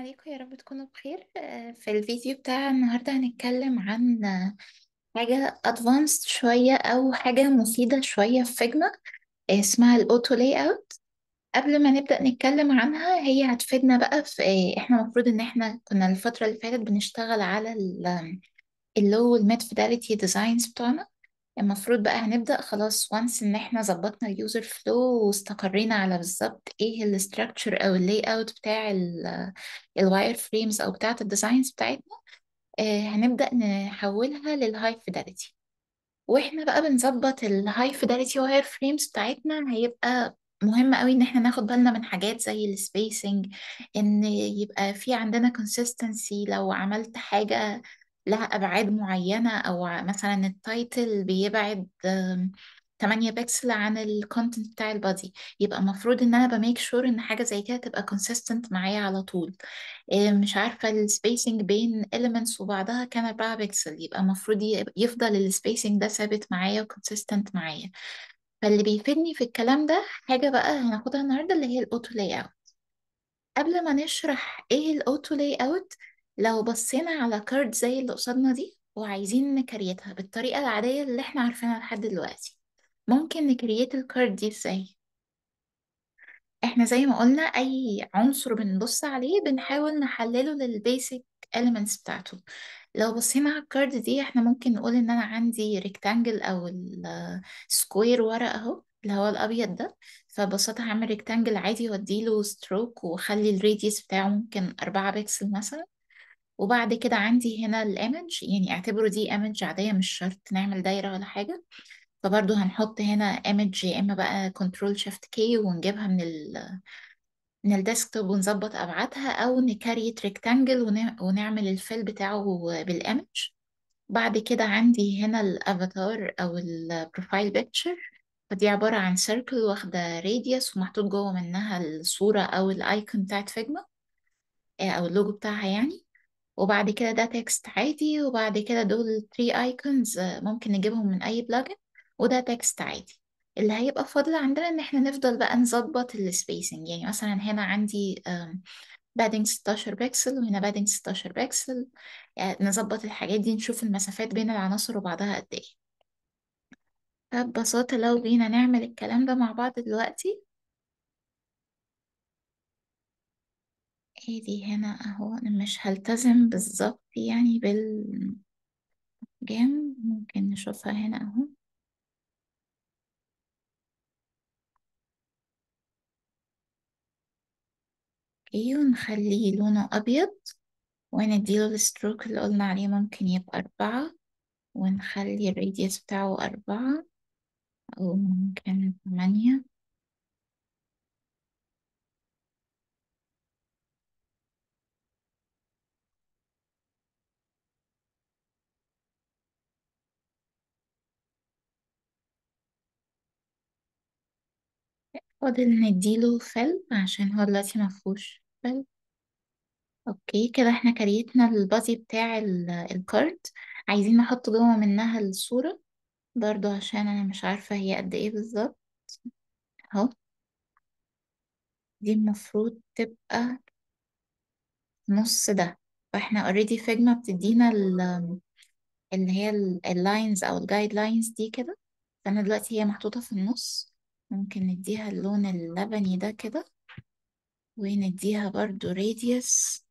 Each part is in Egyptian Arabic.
عليكم يا رب تكونوا بخير آه، في الفيديو بتاع النهاردة هنتكلم عن آه، حاجة advanced شوية أو حاجة مفيدة شوية في فيجما آه، اسمها الأوتو لاي أوت قبل ما نبدأ نتكلم عنها هي هتفيدنا بقى في آه، احنا المفروض ان احنا كنا الفترة اللي فاتت بنشتغل على اللو والميد فيداليتي ديزاينز بتوعنا المفروض بقى هنبدأ خلاص وانس ان احنا ظبطنا اليوزر فلو واستقرينا على بالظبط ايه الاستراكشر او اللاي اوت بتاع الواير فريمز او بتاعه الديزاينز بتاعتنا آه هنبدأ نحولها للهاي فيداليتي واحنا بقى بنظبط الهاي فيداليتي واير فريمز بتاعتنا هيبقى مهم قوي ان احنا ناخد بالنا من حاجات زي السبيسنج ان يبقى في عندنا consistency لو عملت حاجة لها ابعاد معينة او ع- مثلا التايتل بيبعد آم، 8 بكسل عن الكونتنت بتاع البادي يبقى المفروض ان انا بميك شور ان حاجة زي كده تبقى consistent معايا على طول إيه، مش عارفة السبيسنج بين elements وبعضها كان 4 بكسل يبقى المفروض ي- يفضل السبيسنج ده ثابت معايا وكونسيستنت معايا فاللي بيفيدني في الكلام ده حاجة بقى هناخدها النهاردة اللي هي الاوتو لاي اوت قبل ما نشرح ايه الاوتو لاي اوت لو بصينا على كارد زي اللي قصادنا دي وعايزين نكريتها بالطريقة العادية اللي احنا عارفينها لحد دلوقتي ممكن نكريت الكارد دي ازاي احنا زي ما قلنا اي عنصر بنبص عليه بنحاول نحلله للبيسك elements بتاعته لو بصينا على الكارد دي احنا ممكن نقول ان انا عندي ريكتانجل او السكوير ورا اهو اللي هو الابيض ده فببساطة هعمل ريكتانجل عادي واديله ستروك واخلي الراديوس بتاعه ممكن أربعة بكسل مثلا وبعد كده عندي هنا الايمج يعني اعتبره دي ايمج عادية مش شرط نعمل دايرة ولا حاجة فبرضه هنحط هنا ايمج يا اما بقى كنترول شيفت كي ونجيبها من ال من الديسكتوب ونظبط ابعادها او نكريت ريكتانجل ونعمل الفيل بتاعه بالايمج بعد كده عندي هنا الافاتار او البروفايل بيكتشر فدي عبارة عن سيركل واخدة راديوس ومحطوط جوه منها الصورة او الايكون بتاعت فيجما آه، او اللوجو بتاعها يعني وبعد كده ده تكست عادي وبعد كده دول 3 ايكونز ممكن نجيبهم من اي بلجن وده تكست عادي اللي هيبقى فاضل عندنا ان احنا نفضل بقى نظبط السبيسنج يعني مثلا هنا عندي بادنج 16 بكسل وهنا بادنج 16 بكسل يعني نظبط الحاجات دي نشوف المسافات بين العناصر وبعضها قد ايه فببساطة لو جينا نعمل الكلام ده مع بعض دلوقتي ادي هنا اهو انا مش هلتزم بالظبط يعني بالجيم ممكن نشوفها هنا اهو اوكي ونخليه لونه ابيض ونديله الستروك اللي قلنا عليه ممكن يبقى أربعة ونخلي الراديوس بتاعه أربعة أو ممكن ثمانية فاضل نديله فيل عشان هو دلوقتي مفهوش فيل اوكي كده احنا كريتنا البادي بتاع ال- الكارد عايزين نحط جوه منها الصورة برضو عشان انا مش عارفة هي قد ايه بالظبط اهو دي المفروض تبقى نص ده فاحنا اوريدي فيجما بتدينا ال- اللي هي اللاينز او الجايد لاينز دي كده فانا دلوقتي هي محطوطة في النص ممكن نديها اللون اللبني ده كده ونديها برضو راديوس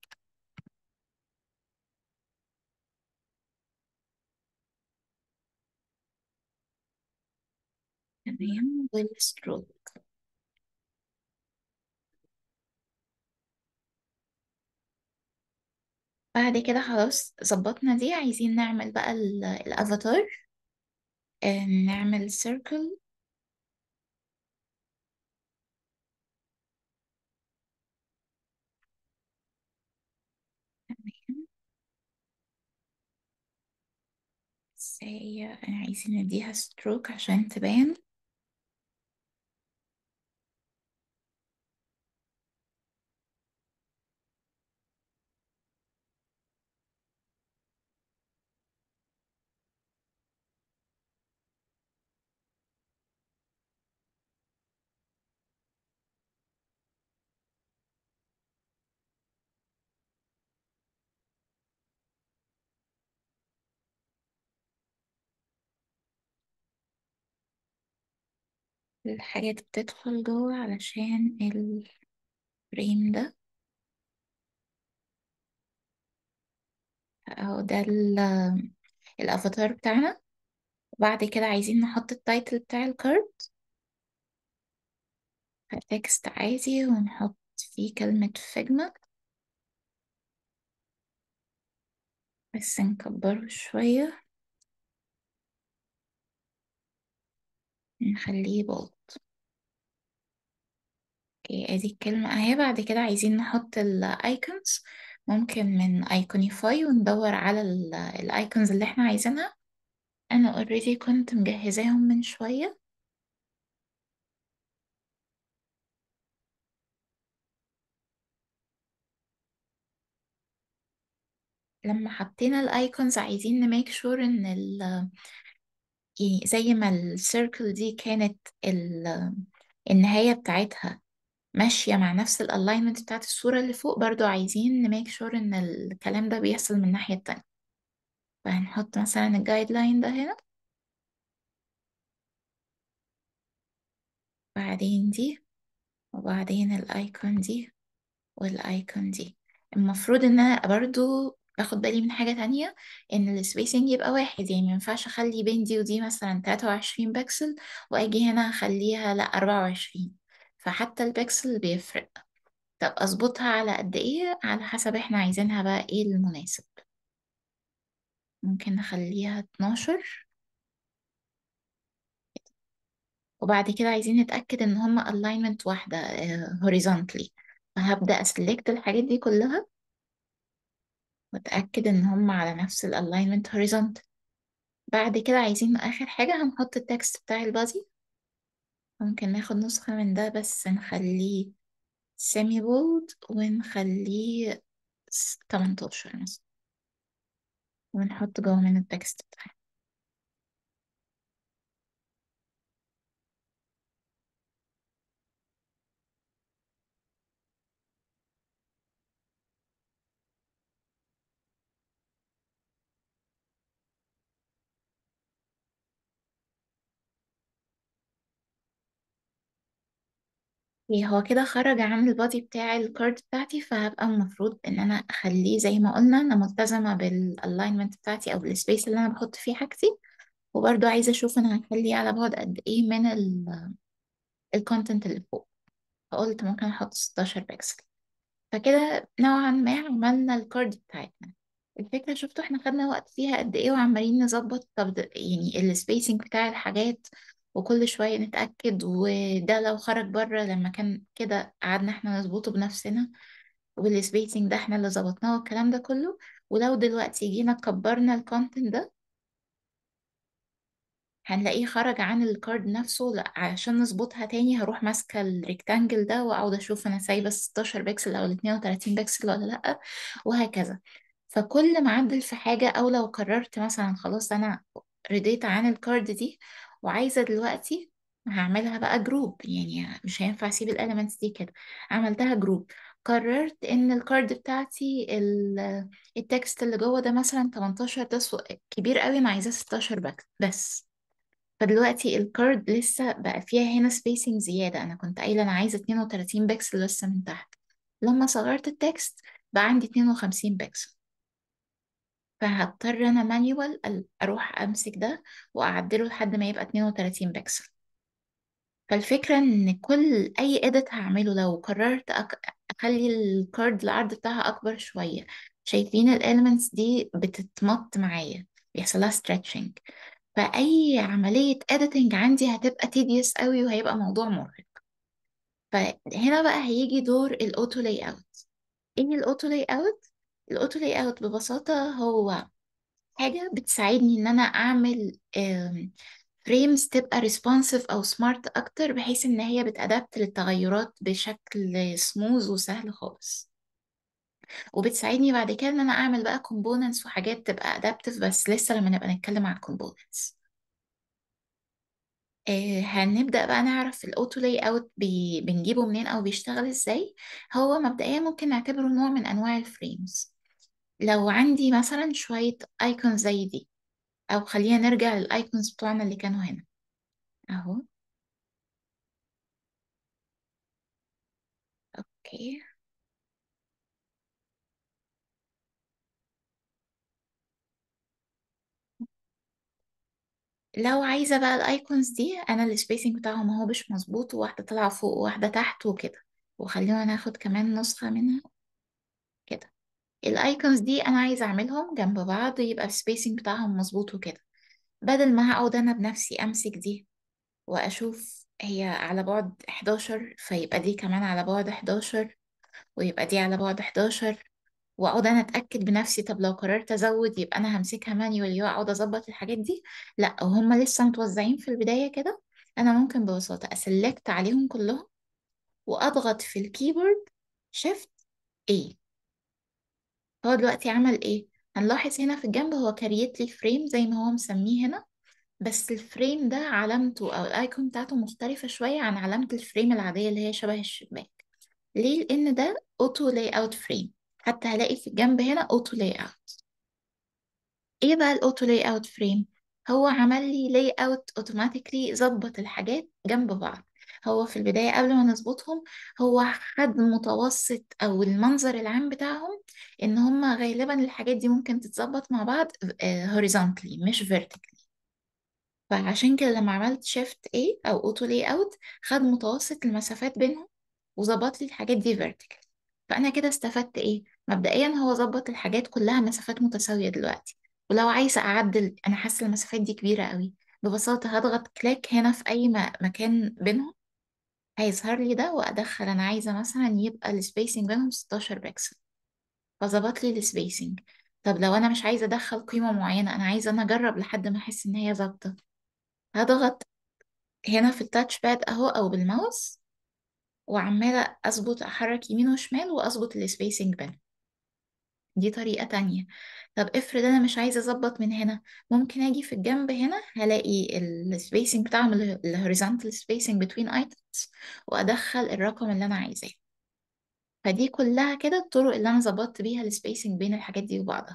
تمام والستروك بعد كده خلاص ظبطنا دي عايزين نعمل بقى ال- الافاتار آه، نعمل سيركل تمام بس هي عايزين نديها ستروك عشان تبان الحاجات بتدخل جوه علشان الفريم ده اهو ده ال- الافاتار بتاعنا وبعد كده عايزين نحط التايتل بتاع الكارد تكست عادي ونحط فيه كلمة فيجما بس نكبره شوية نخليه بولد اوكي ادي الكلمة اهي بعد كده عايزين نحط الايكونز ممكن من ايكونيفاي وندور على الايكونز اللي احنا عايزينها انا اوريدي كنت مجهزاهم من شوية لما حطينا الايكونز عايزين نميك شور ان ال يعني زي ما السيركل دي كانت ال النهاية بتاعتها ماشية مع نفس الالاينمنت بتاعت الصورة اللي فوق برضو عايزين نميك شور ان الكلام ده بيحصل من الناحية التانية فهنحط مثلا الجايد لاين ده هنا بعدين دي وبعدين الايكون دي والايكون دي المفروض ان انا برضو اخد بالي من حاجة تانية ان السبيسنج يبقى واحد يعني ما ينفعش اخلي بين دي ودي مثلا 23 بكسل واجي هنا اخليها لا 24 فحتى البكسل بيفرق طب اظبطها على قد ايه على حسب احنا عايزينها بقى ايه المناسب ممكن نخليها 12 وبعد كده عايزين نتأكد ان هما alignment واحدة آه، horizontally فهبدأ أسلكت الحاجات دي كلها وأتأكد إن هم على نفس ال alignment horizontal بعد كده عايزين آخر حاجة هنحط التكست بتاع البادي ممكن ناخد نسخة من ده بس نخليه semi bold ونخليه س- 18 مثلا ونحط جوه من التكست بتاعه إيه هو كده خرج عن البادي بتاع الكارد بتاعتي فهبقى المفروض ان انا اخليه زي ما قلنا انا ملتزمة بالالاينمنت بتاعتي او بالسبيس اللي انا بحط فيه حاجتي وبرضو عايزة اشوف انا هخليه على بعد قد ايه من الكونتنت اللي فوق فقلت ممكن احط 16 بكسل فكده نوعا ما عملنا الكارد بتاعتنا الفكرة شفتوا احنا خدنا وقت فيها قد ايه وعمالين نظبط طب ده- يعني السبيسنج بتاع الحاجات وكل شوية نتأكد وده لو خرج بره لما كان كده قعدنا احنا نظبطه بنفسنا والسبيسنج ده احنا اللي ظبطناه والكلام ده كله ولو دلوقتي جينا كبرنا الكونتنت ده هنلاقيه خرج عن الكارد نفسه لا عشان نظبطها تاني هروح ماسكة الريكتانجل ده واقعد اشوف انا سايبة 16 بكسل او ال 32 بكسل ولا لا وهكذا فكل ما اعدل في حاجة او لو قررت مثلا خلاص انا رضيت عن الكارد دي وعايزة دلوقتي هعملها بقى جروب يعني مش هينفع اسيب الاليمنتس دي كده عملتها جروب قررت ان الكارد بتاعتي ال- التكست اللي جوه ده مثلا 18 ده سو- كبير قوي انا عايزاه 16 بس بس فدلوقتي الكارد لسه بقى فيها هنا سبيسنج زيادة أنا كنت قايلة أنا عايزة 32 بكسل لسه من تحت لما صغرت التكست بقى عندي 52 بكسل فهضطر أنا مانيوال أروح أمسك ده وأعدله لحد ما يبقى 32 بكسل فالفكرة إن كل أي إيديت هعمله لو قررت أك... أخلي الكارد العرض بتاعها أكبر شوية شايفين الإليمنتس دي بتتمط معايا بيحصل لها stretching فأي عملية editing عندي هتبقى tedious قوي وهيبقى موضوع مرهق فهنا بقى هيجي دور الأوتو لاي أوت إيه الأوتو لاي أوت؟ الأوتو لاي أوت ببساطة هو حاجة بتساعدني إن أنا أعمل فريمز تبقى responsive أو smart أكتر بحيث إن هي بتأدبت للتغيرات بشكل سموز وسهل خالص وبتساعدني بعد كده إن أنا أعمل بقى components وحاجات تبقى adaptive بس لسه لما نبقى نتكلم عن components آه، هنبدأ بقى نعرف الأوتو لاي أوت بي بنجيبه منين أو بيشتغل إزاي هو مبدئيا ممكن نعتبره نوع من أنواع الفريمز لو عندي مثلا شوية ايكونز زي دي أو خلينا نرجع للأيكونز بتوعنا اللي كانوا هنا أهو اوكي لو عايزة بقى الايكونز دي انا السبيسنج بتاعهم هو مش مظبوط وواحدة طالعة فوق وواحدة تحت وكده وخلينا ناخد كمان نسخة منها كده الايكونز دي انا عايزة اعملهم جنب بعض يبقى السبيسنج بتاعهم مظبوط وكده بدل ما هقعد انا بنفسي امسك دي واشوف هي على بعد 11 فيبقى دي كمان على بعد 11 ويبقى دي على بعد 11 واقعد انا اتاكد بنفسي طب لو قررت ازود يبقى انا همسكها مانيوالي واقعد اظبط الحاجات دي لا وهم لسه متوزعين في البدايه كده انا ممكن ببساطه اسلكت عليهم كلهم واضغط في الكيبورد شيفت ايه هو دلوقتي عمل ايه هنلاحظ هنا في الجنب هو كريت لي فريم زي ما هو مسميه هنا بس الفريم ده علامته او الايكون بتاعته مختلفه شويه عن علامه الفريم العاديه اللي هي شبه الشباك ليه لان ده اوتو لاي اوت فريم حتى هلاقي في الجنب هنا اوتو لاي اوت ايه بقى الاوتو لاي اوت فريم هو عمل لي لاي اوت اوتوماتيكلي ظبط الحاجات جنب بعض هو في البداية قبل ما نظبطهم هو خد متوسط او المنظر العام بتاعهم ان هما غالبا الحاجات دي ممكن تتظبط مع بعض هوريزونتالي مش vertically فعشان كده لما عملت شيفت A او اوتو لاي اوت خد متوسط المسافات بينهم وظبط لي الحاجات دي vertical فانا كده استفدت ايه مبدئيا هو ظبط الحاجات كلها مسافات متساوية دلوقتي ولو عايزة اعدل انا حاسة المسافات دي كبيرة قوي ببساطة هضغط كليك هنا في اي م- مكان بينهم هيظهر لي ده وادخل انا عايزة مثلا يبقى السبيسنج بينهم 16 بكسل فظبط لي السبيسنج طب لو انا مش عايزة ادخل قيمة معينة انا عايزة انا اجرب لحد ما احس ان هي ظابطة هضغط هنا في التاتش باد اهو او بالماوس وعمالة اظبط احرك يمين وشمال واظبط السبيسنج بينهم دي طريقة تانية طب افرض انا مش عايزة اظبط من هنا ممكن اجي في الجنب هنا هلاقي السبيسنج بتاعهم الهوريزونتال سبيسنج بين ايتمز وادخل الرقم اللي انا عايزاه فدي كلها كده الطرق اللي انا ظبطت بيها السبيسنج بين الحاجات دي وبعضها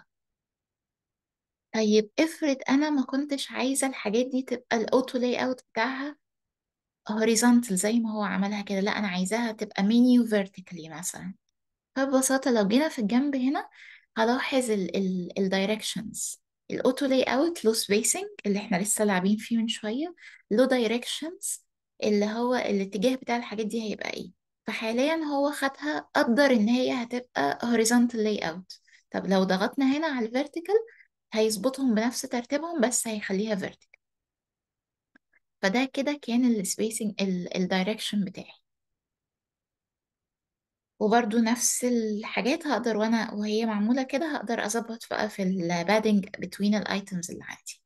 طيب افرض انا ما كنتش عايزة الحاجات دي تبقى الاوتو لاي اوت بتاعها هوريزونتال زي ما هو عملها كده لا انا عايزاها تبقى منيو فيرتيكالي مثلا فببساطة لو جينا في الجنب هنا هلاحظ الدايركشنز الاوتو لاي اوت له سبيسنج اللي احنا لسه لاعبين فيه من شوية له دايركشنز اللي هو الاتجاه بتاع الحاجات دي هيبقى ايه فحاليا هو خدها قدر ان هي هتبقى horizontal layout طب لو ضغطنا هنا على الفيرتيكال هيظبطهم بنفس ترتيبهم بس هيخليها vertical فده كده كان السبيسنج الدايركشن بتاعي وبرضو نفس الحاجات هقدر وانا وهي معمولة كده هقدر اظبط بقى في البادنج بتوين الايتمز اللي عندي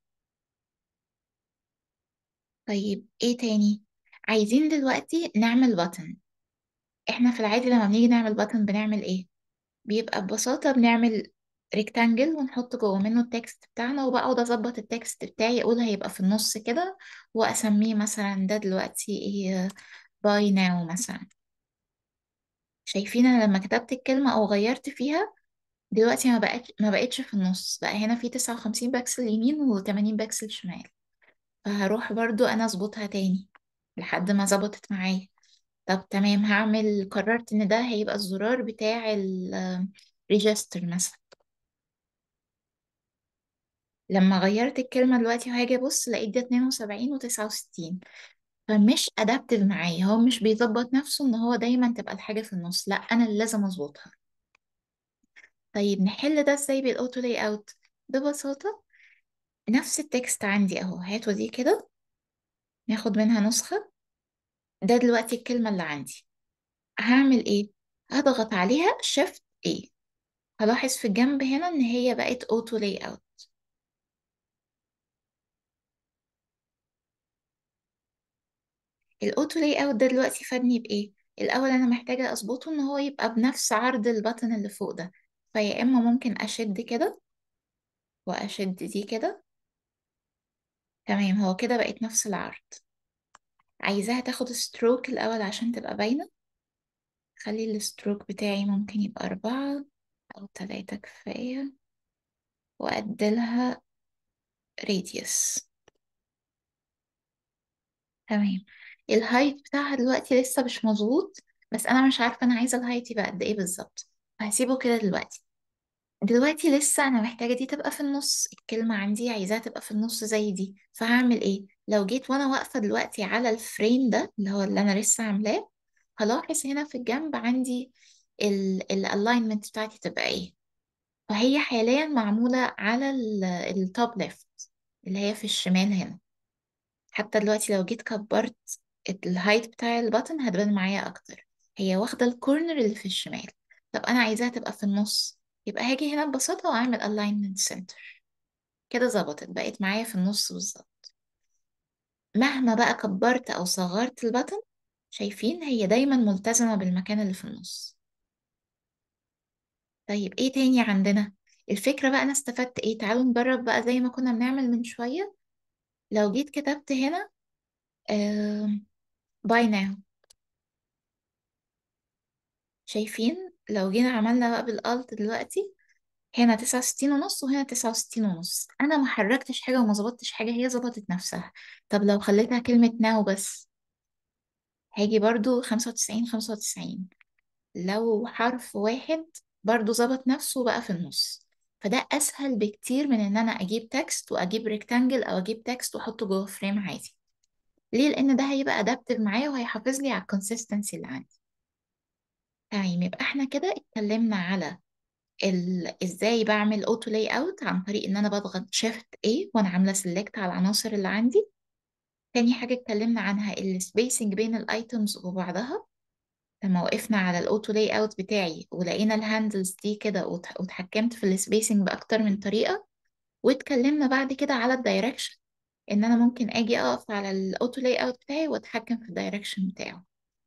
طيب ايه تاني عايزين دلوقتي نعمل بutton احنا في العادي لما بنيجي نعمل button بنعمل ايه بيبقى ببساطة بنعمل ريكتانجل ونحط جوه منه التكست بتاعنا وبقعد اظبط التكست بتاعي اقول هيبقى في النص كده واسميه مثلا ده دلوقتي ايه باي ناو مثلا شايفين انا لما كتبت الكلمة او غيرت فيها دلوقتي ما بقتش ما بقتش في النص بقى هنا في 59 بكسل يمين و80 بكسل شمال فهروح برضو انا اظبطها تاني لحد ما ظبطت معايا طب تمام هعمل قررت ان ده هيبقى الزرار بتاع الريجستر مثلا لما غيرت الكلمة دلوقتي وهاجي ابص لقيت ده 72 و69 فمش ادابتيف معايا هو مش بيظبط نفسه ان هو دايما تبقى الحاجة في النص لا انا اللي لازم اظبطها طيب نحل ده ازاي بالاوتو لاي اوت ببساطة نفس التكست عندي اهو هاتوا دي كده ناخد منها نسخة ده دلوقتي الكلمة اللي عندي هعمل ايه هضغط عليها شيفت ايه هلاحظ في الجنب هنا ان هي بقت اوتو لاي اوت الاوتو لاي اوت ده دلوقتي فادني بايه الاول انا محتاجة اظبطه ان هو يبقى بنفس عرض البطن اللي فوق ده فيا اما ممكن اشد كده واشد دي كده تمام هو كده بقت نفس العرض عايزاها تاخد ستروك الاول عشان تبقى باينة خلي الستروك بتاعي ممكن يبقى أربعة أو تلاتة كفاية وأديلها راديوس تمام الهايت بتاعها دلوقتي لسه مش مظبوط بس انا مش عارفة انا عايزة الهايت يبقى قد ايه بالظبط فهسيبه كده دلوقتي دلوقتي لسه انا محتاجة دي تبقى في النص الكلمة عندي عايزاها تبقى في النص زي دي فهعمل ايه لو جيت وانا واقفة دلوقتي على الفريم ده اللي هو اللي انا لسه عاملاه هلاحظ هنا في الجنب عندي الالاينمنت بتاعتي تبقى ايه فهي حاليا معمولة على التوب ليفت اللي هي في الشمال هنا حتى دلوقتي لو جيت كبرت الهايت بتاع البطن هتبان معايا اكتر هي واخدة الكورنر اللي في الشمال طب انا عايزاها تبقى في النص يبقى هاجي هنا ببساطة واعمل alignment center كده ظبطت بقت معايا في النص بالظبط مهما بقى كبرت او صغرت البطن شايفين هي دايما ملتزمة بالمكان اللي في النص طيب ايه تاني عندنا الفكرة بقى انا استفدت ايه تعالوا نجرب بقى زي ما كنا بنعمل من شوية لو جيت كتبت هنا باي ناو شايفين لو جينا عملنا بقى بالالت دلوقتي هنا تسعة وستين ونص وهنا تسعة وستين ونص أنا ما حركتش حاجة وما ظبطتش حاجة هي ظبطت نفسها طب لو خليتها كلمة ناو بس هاجي برضو خمسة وتسعين خمسة وتسعين لو حرف واحد برضو ظبط نفسه بقى في النص فده أسهل بكتير من إن أنا أجيب تكست وأجيب ريكتانجل أو أجيب تكست وأحطه جوه فريم عادي ليه؟ لأن ده هيبقى أدابتيف معايا وهيحافظ لي على الكونسيستنسي اللي عندي تمام يبقى احنا كده اتكلمنا على ال... ازاي بعمل اوتو لاي اوت عن طريق ان انا بضغط شيفت A وانا عامله سيلكت على العناصر اللي عندي تاني حاجه اتكلمنا عنها السبيسنج بين الايتمز وبعضها لما وقفنا على الاوتو لاي اوت بتاعي ولقينا الهاندلز دي كده وت- واتحكمت في السبيسنج باكتر من طريقه واتكلمنا بعد كده على الدايركشن ان انا ممكن اجي اقف على الاوتو لاي اوت بتاعي واتحكم في الدايركشن بتاعه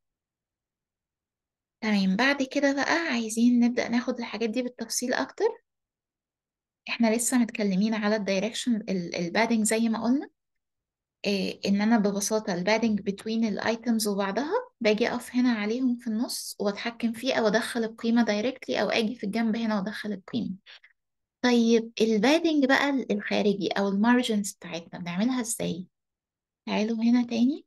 تمام بعد كده بقى عايزين نبدأ ناخد الحاجات دي بالتفصيل اكتر احنا لسه متكلمين على الدايركشن البادنج زي ما قلنا إيه ان انا ببساطه البادنج بتوين الايتمز وبعضها باجي اقف هنا عليهم في النص واتحكم فيه او ادخل القيمه دايركتلي او اجي في الجنب هنا وادخل القيمه طيب البادنج بقى الخارجي او المارجنز بتاعتنا بنعملها ازاي تعالوا هنا تاني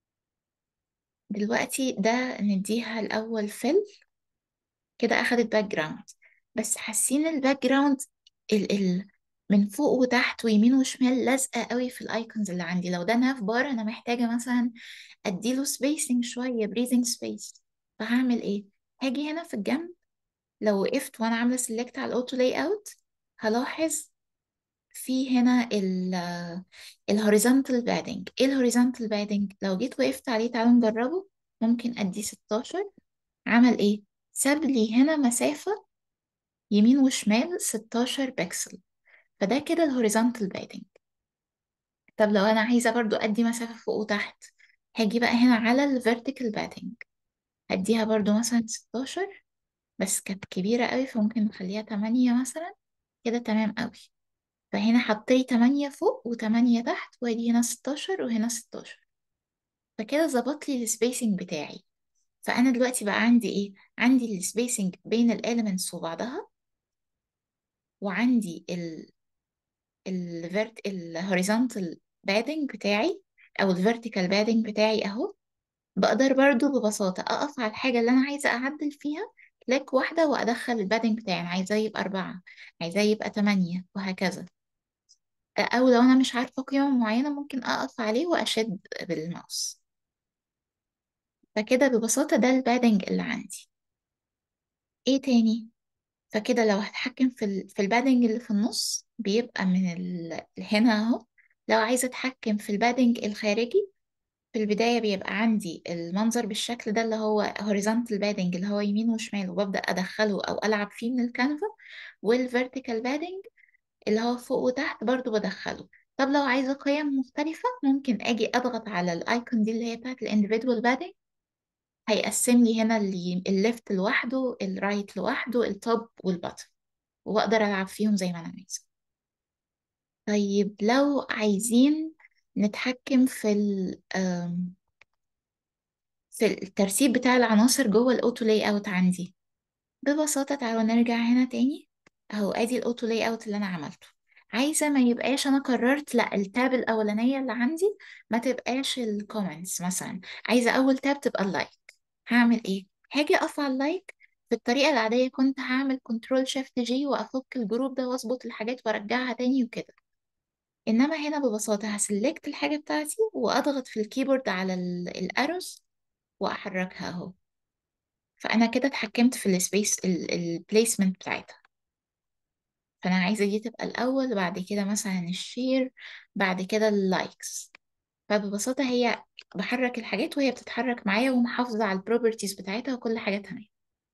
دلوقتي ده نديها الاول فيل كده اخدت باك جراوند بس حاسين الباك جراوند ال ال من فوق وتحت ويمين وشمال لازقه قوي في الايكونز اللي عندي لو ده ناف بار انا محتاجه مثلا اديله سبيسنج شويه بريزنج سبيس فهعمل ايه هاجي هنا في الجنب لو وقفت وانا عامله سيلكت على الاوتو لاي اوت هلاحظ في هنا ال الهوريزونتال بادنج ايه الهوريزونتال بادنج لو جيت وقفت عليه تعالوا نجربه ممكن ادي 16 عمل ايه ساب لي هنا مسافه يمين وشمال 16 بكسل فده كده الهوريزونتال بادنج طب لو انا عايزه برضو ادي مسافه فوق وتحت هاجي بقى هنا على الفيرتيكال بادنج هديها برضو مثلا 16 بس كانت كبيره قوي فممكن نخليها 8 مثلا كده تمام قوي فهنا حطيت 8 فوق و8 تحت وادي هنا 16 وهنا 16 فكده ظبط لي السبيسنج بتاعي فانا دلوقتي بقى عندي ايه عندي السبيسنج بين الاليمنتس وبعضها وعندي الفيرت الهوريزونتال بادنج بتاعي او الفيرتيكال بادنج بتاعي اهو بقدر برضو ببساطة اقف على الحاجة اللي انا عايزة اعدل فيها كليك واحدة وادخل البادنج بتاعي انا عايزاه يبقى اربعة عايزاه يبقى تمانية وهكذا او لو انا مش عارفة قيمة معينة ممكن اقف عليه واشد بالماوس فكده ببساطة ده البادنج اللي عندي ايه تاني فكده لو هتحكم في ال... في البادنج اللي في النص بيبقى من ال... هنا اهو لو عايزة اتحكم في البادنج الخارجي في البداية بيبقى عندي المنظر بالشكل ده اللي هو horizontal padding اللي هو يمين وشمال وببدأ أدخله أو ألعب فيه من الكانفا والvertical padding اللي هو فوق وتحت برضو بدخله طب لو عايزة قيم مختلفة ممكن أجي أضغط على الأيكون دي اللي هي بتاعت ال individual padding هيقسم لي هنا اللي الليفت لوحده الرايت لوحده التوب والبottom وأقدر ألعب فيهم زي ما أنا عايزة طيب لو عايزين نتحكم في ال آم، في الترتيب بتاع العناصر جوه الاوتو لاي اوت عندي ببساطة تعالوا نرجع هنا تاني اهو ادي الاوتو لاي اوت اللي انا عملته عايزة ما يبقاش انا قررت لا التاب الاولانية اللي عندي ما تبقاش الكومنتس مثلا عايزة اول تاب تبقى اللايك هعمل ايه هاجي افعل لايك في الطريقة العادية كنت هعمل كنترول شيفت جي وافك الجروب ده واظبط الحاجات وارجعها تاني وكده انما هنا ببساطة هسلكت الحاجة بتاعتي واضغط في الكيبورد على الاروس واحركها اهو فانا كده اتحكمت في السبيس البليسمنت بتاعتها فانا عايزة دي تبقى الاول بعد كده مثلا الشير بعد كده اللايكس فببساطة هي بحرك الحاجات وهي بتتحرك معايا ومحافظة على البروبرتيز بتاعتها وكل حاجة تمام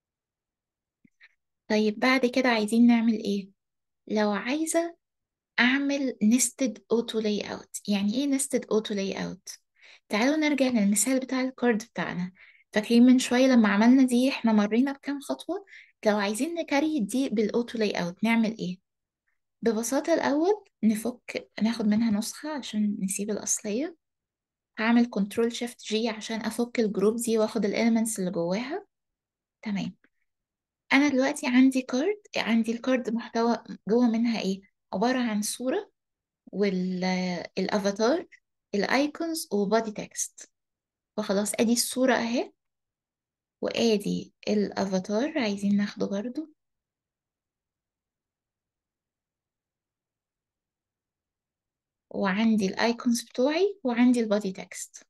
طيب بعد كده عايزين نعمل ايه لو عايزة اعمل nested auto layout يعني ايه nested auto layout تعالوا نرجع للمثال بتاع الكارد بتاعنا فاكرين من شوية لما عملنا دي احنا مرينا بكام خطوة لو عايزين نكري دي بالاوتو لاي اوت نعمل ايه ببساطة الأول نفك ناخد منها نسخة عشان نسيب الأصلية هعمل كنترول شيفت جي عشان أفك الجروب دي وآخد الإليمنتس اللي جواها تمام أنا دلوقتي عندي كارد عندي الكارد محتوى جوه منها إيه عبارة عن صورة والافاتار الايكونز وبادي تكست فخلاص ادي الصورة اهي وادي الافاتار عايزين ناخده برضو وعندي الايكونز بتوعي وعندي البادي تكست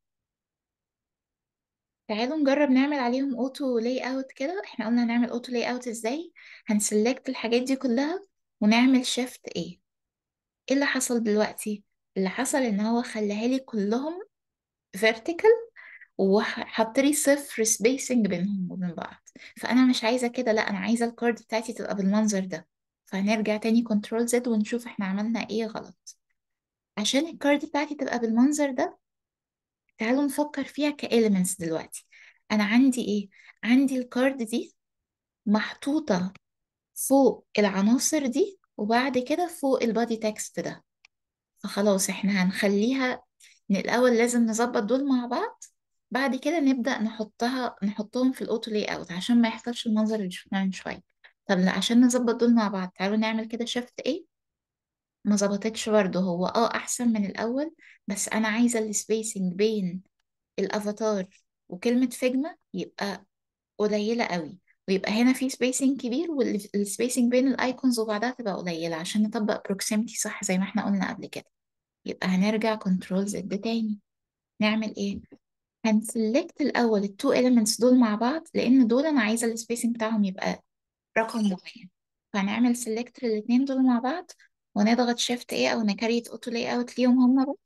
تعالوا نجرب نعمل عليهم اوتو لاي اوت كده احنا قلنا هنعمل اوتو لاي اوت ازاي هنسلكت الحاجات دي كلها ونعمل شيفت ايه ايه اللي حصل دلوقتي اللي حصل ان هو خلاها لي كلهم vertical وحط لي صفر سبيسنج بينهم وبين بعض فانا مش عايزه كده لا انا عايزه الكارد بتاعتي تبقى بالمنظر ده فهنرجع تاني كنترول زد ونشوف احنا عملنا ايه غلط عشان الكارد بتاعتي تبقى بالمنظر ده تعالوا نفكر فيها كإليمنتس دلوقتي انا عندي ايه عندي الكارد دي محطوطه فوق العناصر دي وبعد كده فوق البادي تكست ده فخلاص احنا هنخليها إن الأول لازم نظبط دول مع بعض بعد كده نبدأ نحطها نحطهم في الأوتو لاي أوت عشان ما يحصلش المنظر اللي شفناه من شوية طب لا عشان نظبط دول مع بعض تعالوا نعمل كده شيفت ايه ما ظبطتش برضه هو اه أحسن من الأول بس أنا عايزة السبيسنج بين الأفاتار وكلمة فيجما يبقى قليلة قوي ويبقى هنا في سبيسنج كبير والسبيسنج بين الايكونز وبعدها تبقى قليلة عشان نطبق بروكسيمتي صح زي ما احنا قلنا قبل كده يبقى هنرجع كنترول زد تاني نعمل ايه هنسلكت الاول التو elements دول مع بعض لان دول انا عايزه السبيسنج بتاعهم يبقى رقم معين فهنعمل سيلكت للاتنين دول مع بعض ونضغط شيفت ايه او نكريت اوتو لاي اوت ليهم هما بقى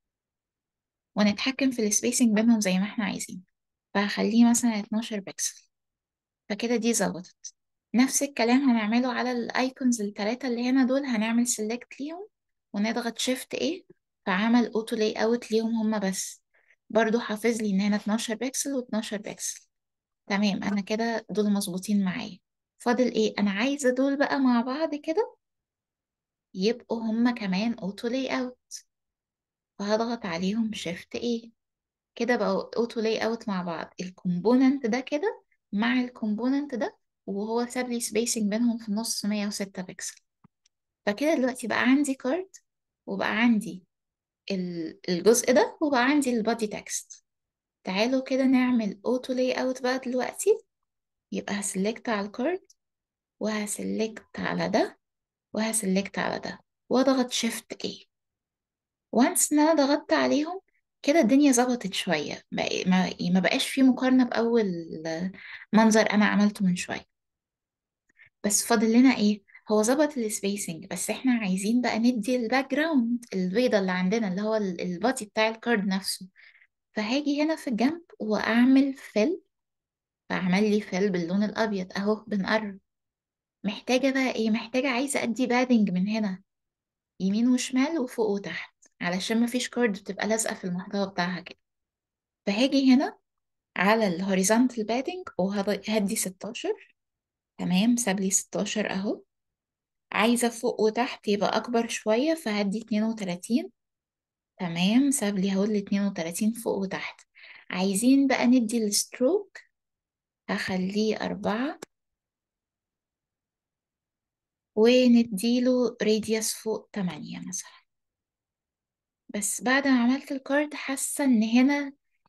ونتحكم في السبيسنج بينهم زي ما احنا عايزين فهخليه مثلا 12 بكسل فكده دي ظبطت نفس الكلام هنعمله على الايكونز الثلاثه اللي هنا دول هنعمل سيلكت ليهم ونضغط شيفت ايه فعمل اوتو لاي اوت ليهم هما بس برضو حافظ لي ان هنا 12 بكسل و12 بكسل تمام انا كده دول مظبوطين معايا فاضل ايه انا عايزه دول بقى مع بعض كده يبقوا هما كمان اوتو لاي اوت فهضغط عليهم شيفت ايه كده بقوا اوتو لاي اوت مع بعض الكومبوننت ده كده مع الكومبوننت ده وهو ساب لي سبيسنج بينهم في النص 106 بكسل فكده دلوقتي بقى عندي كارد وبقى عندي ال- الجزء ده وبقى عندي البادي تكست تعالوا كده نعمل اوتو لاي اوت بقى دلوقتي يبقى هسلكت على الكارد وهسلكت على ده وهسلكت على ده واضغط شيفت ايه وانس ان انا ضغطت عليهم كده الدنيا ظبطت شوية بقى ما ما بقاش في مقارنة بأول منظر أنا عملته من شوية بس فاضل لنا ايه هو ظبط السبيسنج بس احنا عايزين بقى ندي الباك جراوند البيضة اللي عندنا اللي هو ال- البادي بتاع الكارد نفسه فهاجي هنا في الجنب واعمل فيل فاعمل لي فيل باللون الابيض اهو بنقرب محتاجة بقى ايه محتاجة عايزة ادي بادنج من هنا يمين وشمال وفوق وتحت علشان مفيش كارد بتبقى لازقة في المحتوى بتاعها كده فهاجي هنا على الهوريزونتال بادنج وهدي 16 تمام ساب لي 16 اهو عايزة فوق وتحت يبقى أكبر شوية فهدي 32 تمام ساب لي اهو ال 32 فوق وتحت عايزين بقى ندي الستروك هخليه أربعة ونديله راديوس فوق تمانية مثلا بس بعد ما عملت الكارد حاسة إن هنا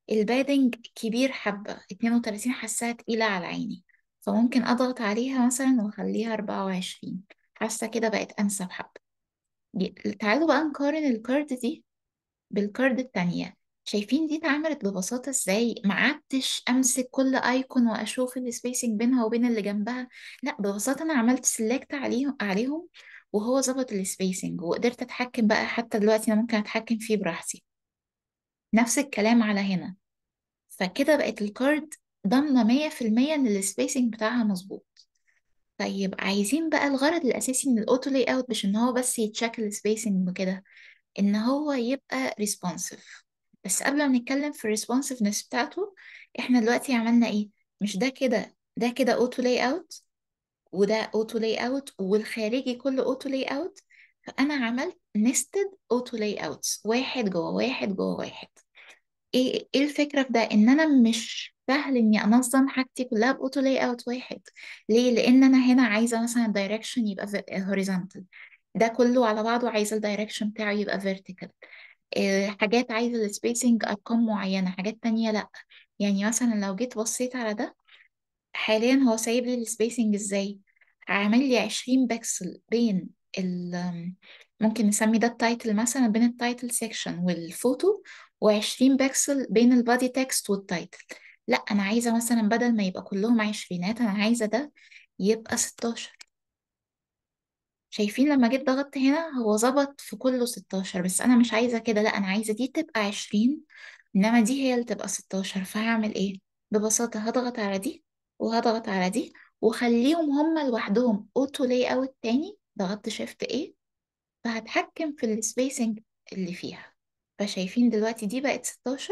البادنج كبير حبة 32 حاساها تقيلة على عيني فممكن أضغط عليها مثلا وأخليها 24 حاسة كده بقت أنسب حبة ي- تعالوا بقى نقارن الكارد دي بالكارد التانية شايفين دي اتعملت ببساطة ازاي ما عدتش امسك كل ايكون واشوف السبيسنج بينها وبين اللي جنبها لا ببساطة انا عملت سيلكت عليهم عليهم وهو ظبط السبيسنج وقدرت اتحكم بقى حتى دلوقتي انا ممكن اتحكم فيه براحتي نفس الكلام على هنا فكده بقت الكارد ضامنة مية في المية ان السبيسنج بتاعها مظبوط طيب عايزين بقى الغرض الاساسي من الاوتو لاي اوت مش ان هو بس يتشكل السبيسنج وكده ان هو يبقى responsive بس قبل ما نتكلم في الريسبونسفنس بتاعته احنا دلوقتي عملنا ايه مش ده كده ده كده اوتو لاي اوت وده اوتو لاي اوت والخارجي كله اوتو لاي اوت فانا عملت نستد اوتو لاي اوتس واحد جوه واحد جوه واحد ايه ايه الفكره في ده ان انا مش سهل اني انظم حاجتي كلها باوتو لاي اوت واحد ليه لان انا هنا عايزه مثلا الدايركشن يبقى هوريزونتال ده كله على بعضه عايزه الدايركشن بتاعه يبقى فيرتيكال إيه حاجات عايزه السبيسنج ارقام معينه حاجات تانية لا يعني مثلا لو جيت بصيت على ده حاليا هو سايب لي السبيسنج ازاي عامل لي 20 بكسل بين ال ممكن نسمي ده التايتل مثلا بين التايتل سيكشن والفوتو و20 بكسل بين البادي تكست والتايتل لا انا عايزه مثلا بدل ما يبقى كلهم عشرينات انا عايزه ده يبقى 16 شايفين لما جيت ضغطت هنا هو ظبط في كله 16 بس انا مش عايزه كده لا انا عايزه دي تبقى 20 انما دي هي اللي تبقى 16 فهعمل ايه ببساطه هضغط على دي وهضغط على دي وخليهم هما لوحدهم اوتو لاي اوت تاني ضغطت شيفت ايه فهتحكم في السبيسنج اللي فيها فشايفين دلوقتي دي بقت 16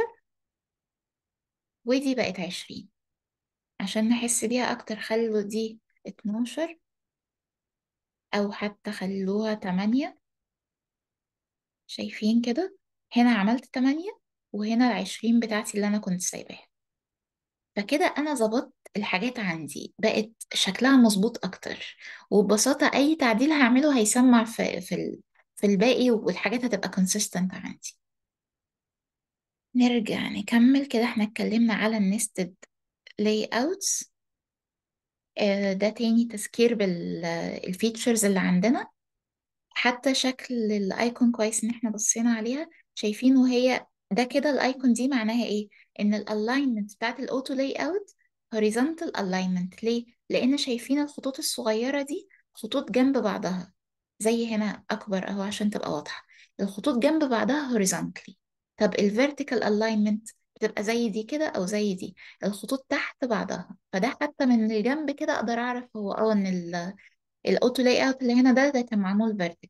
ودي بقت 20 عشان نحس بيها اكتر خلوا دي 12 او حتى خلوها 8 شايفين كده هنا عملت 8 وهنا العشرين بتاعتي اللي أنا كنت سايباها فكده أنا ظبطت الحاجات عندي بقت شكلها مظبوط أكتر وببساطة أي تعديل هعمله هيسمع في في ال... في الباقي والحاجات هتبقى consistent عندي نرجع نكمل كده احنا اتكلمنا على النستد layouts آه ده تاني تذكير بالفيتشرز اللي عندنا حتى شكل الايكون كويس ان احنا بصينا عليها شايفين وهي ده كده الايكون دي معناها ايه ان الالاينمنت بتاعت الاوتو لاي اوت horizontal alignment ليه لان شايفين الخطوط الصغيره دي خطوط جنب بعضها زي هنا اكبر اهو عشان تبقى واضحه الخطوط جنب بعضها horizontally طب الفيرتيكال alignment بتبقى زي دي كده او زي دي الخطوط تحت بعضها فده حتى من الجنب كده اقدر اعرف هو اه ان الاوتو لاي اوت اللي هنا ده ده كان معمول فيرتيكال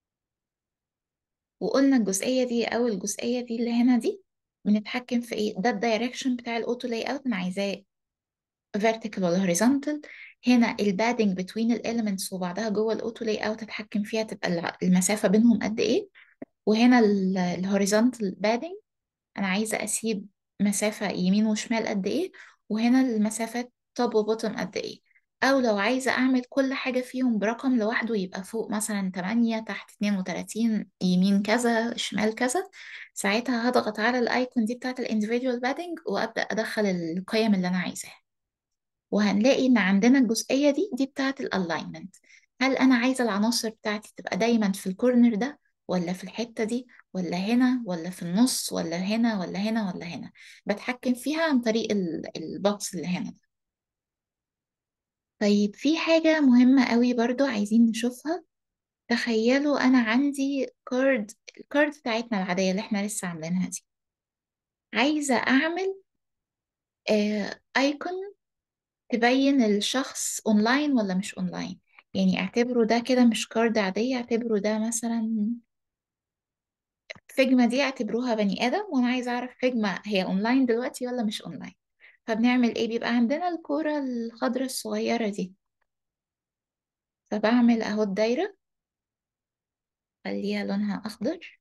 وقلنا الجزئية دي أو الجزئية دي اللي هنا دي بنتحكم في إيه ده الدايركشن بتاع الأوتو لاي أوت أنا عايزاه vertical ولا horizontal هنا البادنج between الاليمنتس وبعضها جوه الأوتو لاي أوت أتحكم فيها تبقى الع- المسافة بينهم قد إيه وهنا الهوريزونتال بادنج أنا عايزة أسيب مسافة يمين وشمال قد إيه وهنا المسافات توب وبوتوم قد إيه أو لو عايزة أعمل كل حاجة فيهم برقم لوحده يبقى فوق مثلا 8 تحت 32 يمين كذا شمال كذا ساعتها هضغط على الأيكون دي بتاعت الانdividual padding وأبدأ أدخل القيم اللي أنا عايزاها وهنلاقي إن عندنا الجزئية دي دي بتاعت الألاينمنت هل أنا عايزة العناصر بتاعتي تبقى دايما في الكورنر ده ولا في الحتة دي ولا هنا ولا في النص ولا هنا ولا هنا ولا هنا بتحكم فيها عن طريق ال- البوكس اللي هنا ده طيب في حاجة مهمة قوي برضو عايزين نشوفها تخيلوا أنا عندي كارد الكارد بتاعتنا العادية اللي احنا لسه عاملينها دي عايزة أعمل آه ايكون تبين الشخص اونلاين ولا مش اونلاين يعني اعتبره ده كده مش كارد عادية اعتبره ده مثلا فيجما دي اعتبروها بني آدم وانا عايزة اعرف فيجما هي اونلاين دلوقتي ولا مش اونلاين فبنعمل ايه بيبقى عندنا الكورة الخضراء الصغيرة دي فبعمل اهو الدايرة خليها لونها اخضر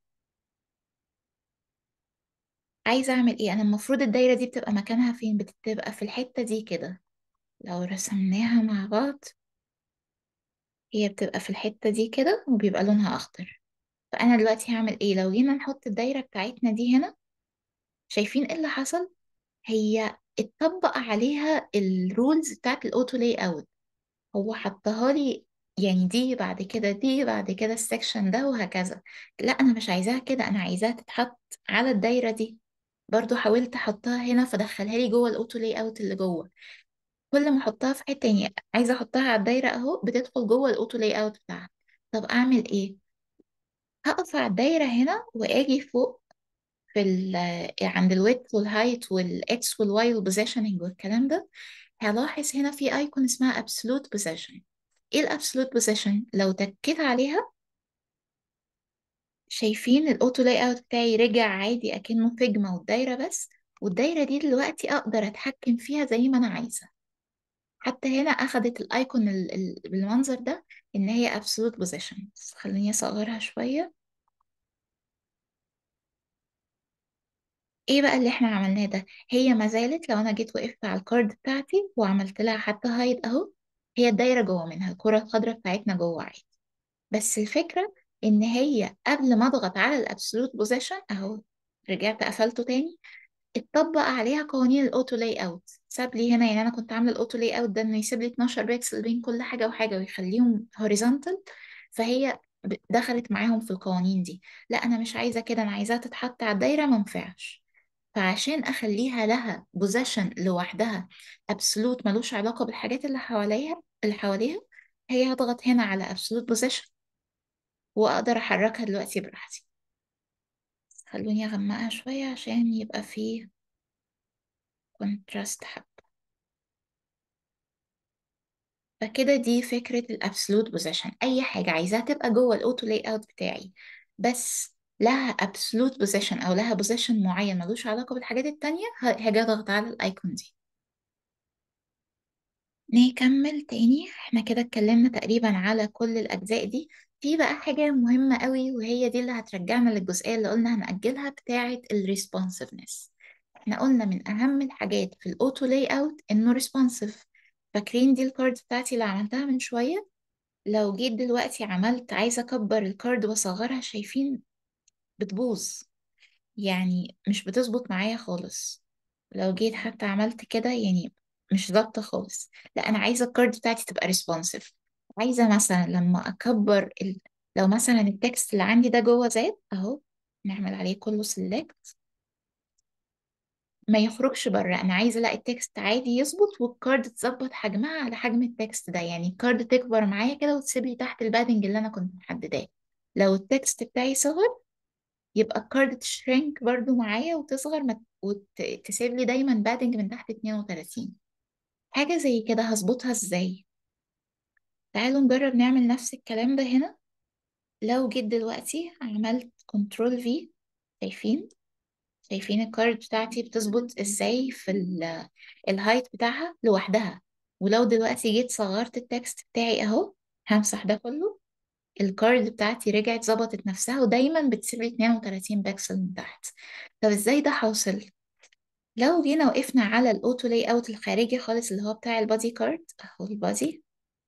عايزة اعمل ايه انا المفروض الدايرة دي بتبقى مكانها فين بتبقى في الحتة دي كده لو رسمناها مع بعض هي بتبقى في الحتة دي كده وبيبقى لونها اخضر فانا دلوقتي هعمل ايه لو جينا نحط الدايرة بتاعتنا دي هنا شايفين ايه اللي حصل هي اتطبق عليها الرولز بتاعت الاوتو لاي اوت هو حطها لي يعني دي بعد كده دي بعد كده السكشن ده وهكذا لا انا مش عايزاها كده انا عايزاها تتحط على الدايره دي برضو حاولت احطها هنا فدخلها لي جوه الاوتو لاي اوت اللي جوه كل ما احطها في حته تانية عايزه احطها على الدايره اهو بتدخل جوه الاوتو لاي اوت بتاعها طب اعمل ايه هقف على الدايره هنا واجي فوق في ال عند الويدث والهايت والاكس والواي والبوزيشننج والكلام ده هلاحظ هنا في ايكون اسمها absolute position ايه الابسولوت بوزيشن لو تكيت عليها شايفين الاوتو لاي اوت بتاعي رجع عادي اكنه فيجما والدايره بس والدايره دي دلوقتي اقدر اتحكم فيها زي ما انا عايزه حتى هنا اخدت الايكون ال- ال- بالمنظر ده ان هي absolute position بس خليني اصغرها شويه ايه بقى اللي احنا عملناه ده هي ما زالت لو انا جيت وقفت على الكارد بتاعتي وعملت لها حتى هايد اهو هي الدايره جوه منها الكره الخضراء بتاعتنا جوه عادي بس الفكرة إن هي قبل ما أضغط على الأبسولوت بوزيشن أهو رجعت قفلته تاني اتطبق عليها قوانين الأوتو لاي أوت ساب لي هنا يعني أنا كنت عاملة الأوتو لاي أوت ده إنه يسيب لي 12 بيكسل بين كل حاجة وحاجة ويخليهم هوريزونتال فهي ب- دخلت معاهم في القوانين دي لا أنا مش عايزة كده أنا عايزاها تتحط على الدايرة ما ينفعش فعشان أخليها لها بوزيشن لوحدها أبسولوت ملوش علاقة بالحاجات اللي حواليها اللي حواليها هي هضغط هنا على أبسولوت بوزيشن واقدر احركها دلوقتي براحتي خلوني اغمقها شوية عشان يبقى فيه كونتراست حب فكده دي فكرة الابسولوت بوزيشن اي حاجة عايزاها تبقى جوه الاوتو لاي اوت بتاعي بس لها ابسولوت بوزيشن او لها بوزيشن معين ملوش علاقة بالحاجات التانية ه- هاجي اضغط على الايكون دي نكمل تاني احنا كده اتكلمنا تقريبا على كل الأجزاء دي في بقى حاجة مهمة قوي وهي دي اللي هترجعنا للجزئية اللي قلنا هنأجلها بتاعة الريسبونسفنس احنا قلنا من أهم الحاجات في الأوتو لاي أوت إنه ريسبونسيف فاكرين دي الكارد بتاعتي اللي عملتها من شوية لو جيت دلوقتي عملت عايزة أكبر الكارد وأصغرها شايفين بتبوظ يعني مش بتظبط معايا خالص لو جيت حتى عملت كده يعني مش ظابطة خالص لا أنا عايزة الكارد بتاعتي تبقى ريسبونسيف عايزة مثلا لما أكبر ال... لو مثلا التكست اللي عندي ده جوه زاد أهو نعمل عليه كله سيلكت ما يخرجش بره أنا عايزة لا التكست عادي يظبط والكارد تظبط حجمها على حجم التكست ده يعني الكارد تكبر معايا كده وتسيب لي تحت البادنج اللي أنا كنت محدداه لو التكست بتاعي صغر يبقى الكارد تشرينك برضو معايا وتصغر مت... وتسيب لي دايما بادنج من تحت 32 حاجة زي كده هظبطها ازاي تعالوا نجرب نعمل نفس الكلام ده هنا لو جيت دلوقتي عملت كنترول في شايفين شايفين الكارد بتاعتي بتظبط ازاي في ال- الهايت بتاعها لوحدها ولو دلوقتي جيت صغرت التكست بتاعي اهو همسح ده كله الكارد بتاعتي رجعت ظبطت نفسها ودايما بتسيب لي 32 بكسل من تحت طب ازاي ده حاصل لو جينا وقفنا على الاوتو لاي اوت الخارجي خالص اللي هو بتاع البادي كارد اهو البادي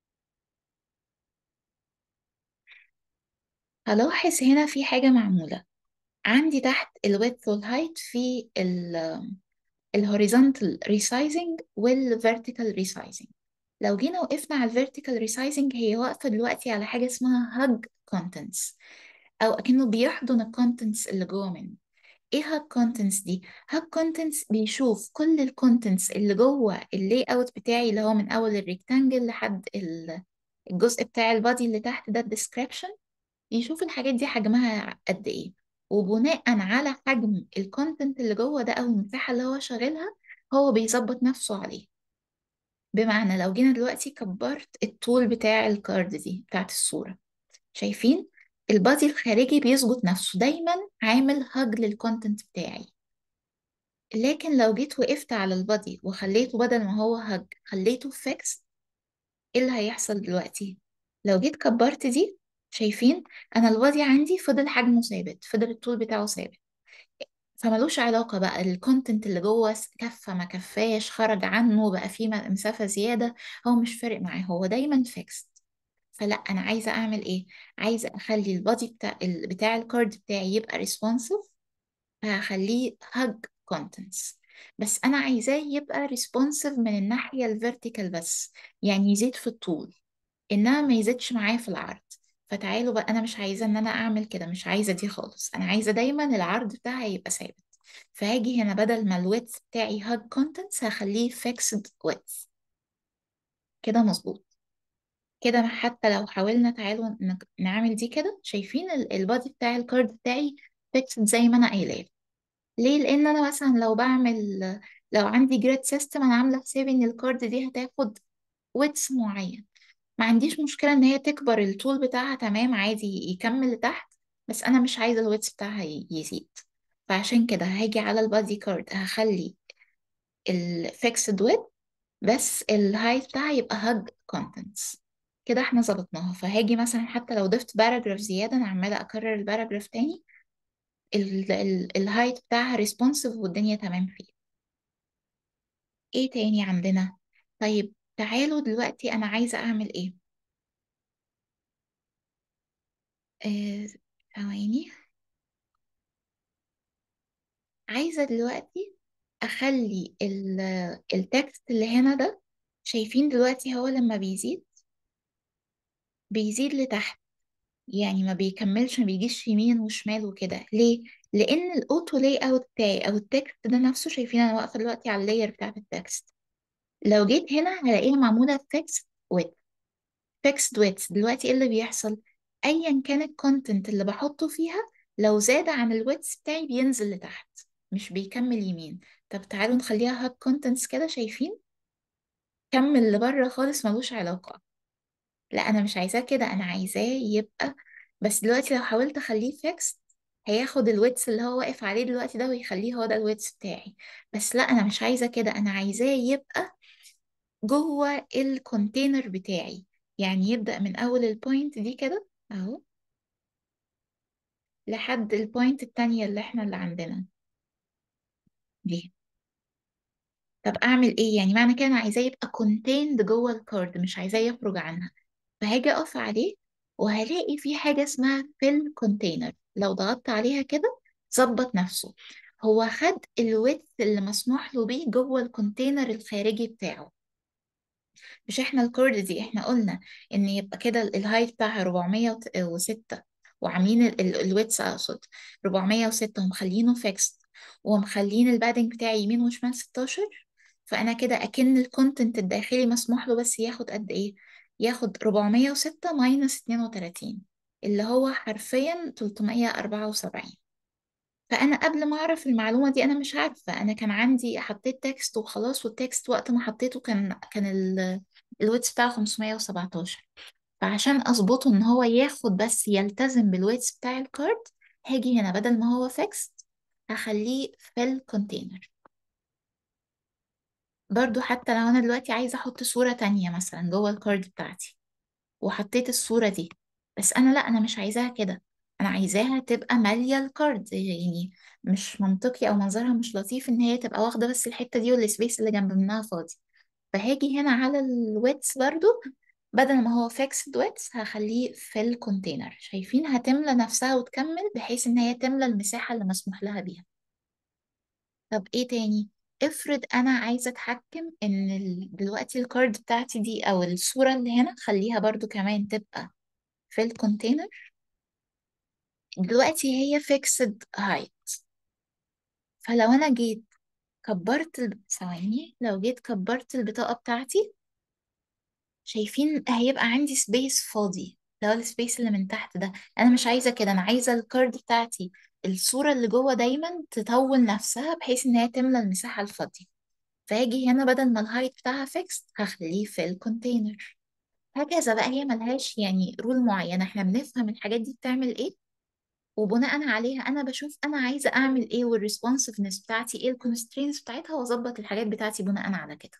هلاحظ هنا في حاجة معمولة عندي تحت الويدث والهايت في الهوريزونتال ريسايزنج والفيرتيكال ريسايزنج لو جينا وقفنا على الفيرتيكال ريسايزنج هي واقفة دلوقتي على حاجة اسمها هاج كونتنتس او اكنه بيحضن الكونتنتس اللي جوه منه ايه هاك كونتنتس دي هاك كونتنتس بيشوف كل الكونتنتس اللي جوه اللاي اوت بتاعي اللي هو من اول الريكتانجل لحد ال- الجزء بتاع البادي اللي تحت ده الديسكريبشن يشوف الحاجات دي حجمها قد ايه وبناء على حجم الكونتنت اللي جوه ده او المساحه اللي هو شغالها هو بيظبط نفسه عليه بمعنى لو جينا دلوقتي كبرت الطول بتاع الكارد دي بتاعت الصوره شايفين البادي الخارجي بيظبط نفسه دايما عامل هاج للكونتنت بتاعي لكن لو جيت وقفت على البادي وخليته بدل ما هو هاج خليته فيكس ايه اللي هيحصل دلوقتي لو جيت كبرت دي شايفين انا البادي عندي فضل حجمه ثابت فضل الطول بتاعه ثابت فملوش علاقة بقى الكونتنت اللي جوه س- كفى ما كفاش خرج عنه بقى فيه م- مسافة زيادة هو مش فارق معاه هو دايما فيكست فلا انا عايزة اعمل ايه عايزة اخلي البادي بتاع ال- بتاع الكارد بتاعي يبقى ريسبونسيف فهخليه هج contents بس انا عايزاه يبقى responsive من الناحية الفيرتيكال بس يعني يزيد في الطول انها ما يزيدش معايا في العرض فتعالوا بقى انا مش عايزة ان انا اعمل كده مش عايزة دي خالص انا عايزة دايما العرض بتاعها يبقى ثابت فهاجي هنا بدل ما الويدث بتاعي hug contents هخليه fixed width كده مظبوط كده حتى لو حاولنا تعالوا نك- نعمل دي كده شايفين البادي بتاع الكارد بتاعي fixed زي ما انا قايله ليه لان انا مثلا لو بعمل لو عندي جريد سيستم انا عامله حسابي ان الكارد دي هتاخد ويتس معين ما عنديش مشكله ان هي تكبر الطول بتاعها تمام عادي يكمل لتحت بس انا مش عايزه الويتس بتاعها ي- يزيد فعشان كده هاجي على البادي كارد هخلي الفيكسد ويت بس الهايت بتاعها يبقى هاج كونتنتس كده احنا ظبطناها فهاجي مثلا حتى لو ضفت باراجراف زياده انا عماله اكرر الباراجراف تاني ال- ال- الهايت بتاعها ريسبونسيف والدنيا تمام فيه ايه تاني عندنا طيب تعالوا دلوقتي انا عايزة اعمل ايه آه، ثواني عايزة دلوقتي اخلي ال- التكست اللي هنا ده شايفين دلوقتي هو لما بيزيد بيزيد لتحت يعني ما بيكملش ما بيجيش يمين وشمال وكده ليه لان الاوتو لاي اوت بتاعي او التكست ده نفسه شايفين انا واقفة دلوقتي على اللاير بتاعت التكست لو جيت هنا هلاقيها معمولة تكست فيكسد ويتس دلوقتي ايه اللي بيحصل ايا كان الكونتنت اللي بحطه فيها لو زاد عن الويتس بتاعي بينزل لتحت مش بيكمل يمين طب تعالوا نخليها هاب كونتنتس كده شايفين كمل لبره خالص ملوش علاقة لا انا مش عايزاه كده انا عايزاه يبقى بس دلوقتي لو حاولت اخليه فيكسد هياخد الويتس اللي هو واقف عليه دلوقتي ده ويخليه هو ده الويتس بتاعي بس لا انا مش عايزة كده انا عايزاه يبقى جوه الكونتينر بتاعي يعني يبدأ من أول البوينت دي كده أهو لحد البوينت التانية اللي احنا اللي عندنا دي طب أعمل إيه يعني معنى كده أنا عايزاه يبقى contained جوه الكارد مش عايزاه يخرج عنها فهاجي أقف عليه وهلاقي في حاجة اسمها fill container لو ضغطت عليها كده ظبط نفسه هو خد الويدث اللي مسموح له بيه جوه الكونتينر الخارجي بتاعه مش احنا الكورد دي احنا قلنا ان يبقى كده ال- الهايت بتاعها 406 وعاملين ال- ال- الويتس اقصد 406 ومخلينه فيكست ومخلين البادنج بتاعي يمين وشمال 16 فانا كده اكن الكونتنت الداخلي مسموح له بس ياخد قد ايه ياخد 406 ماينس 32 اللي هو حرفيا 374 فانا قبل ما اعرف المعلومه دي انا مش عارفه انا كان عندي حطيت تكست وخلاص والتكست وقت ما حطيته كان كان ال الويتس بتاعه 517 فعشان اظبطه ان هو ياخد بس يلتزم بالويتس بتاع الكارد هاجي هنا بدل ما هو فيكست هخليه في الكونتينر برضو حتى لو انا دلوقتي عايزه احط صوره تانية مثلا جوه الكارد بتاعتي وحطيت الصورة دي بس أنا لأ أنا مش عايزاها كده أنا عايزاها تبقى مالية الكارد يعني مش منطقي أو منظرها مش لطيف إن هي تبقى واخدة بس الحتة دي والسبيس اللي جنب منها فاضي فهاجي هنا على الويتس برضو بدل ما هو فيكسد ويتس هخليه في الكونتينر شايفين هتملى نفسها وتكمل بحيث إن هي تملى المساحة اللي مسموح لها بيها طب إيه تاني افرض أنا عايزة أتحكم إن ال- دلوقتي الكارد بتاعتي دي أو الصورة اللي هنا خليها برضو كمان تبقى في الكونتينر دلوقتي هي فيكسد هايت فلو انا جيت كبرت الب- ثواني لو جيت كبرت البطاقة بتاعتي شايفين هيبقى عندي سبيس فاضي ده هو السبيس اللي من تحت ده انا مش عايزة كده انا عايزة الكارد بتاعتي الصورة اللي جوه دايما تطول نفسها بحيث ان هي تملى المساحة الفاضية فاجي هنا بدل ما الهايت بتاعها فيكس هخليه في الكونتينر هكذا بقى هي ملهاش يعني رول معينة احنا بنفهم الحاجات دي بتعمل ايه وبناء عليها انا بشوف انا عايزه اعمل ايه والريسبونسفنس بتاعتي ايه الكونسترينز بتاعتها واظبط الحاجات بتاعتي بناء على كده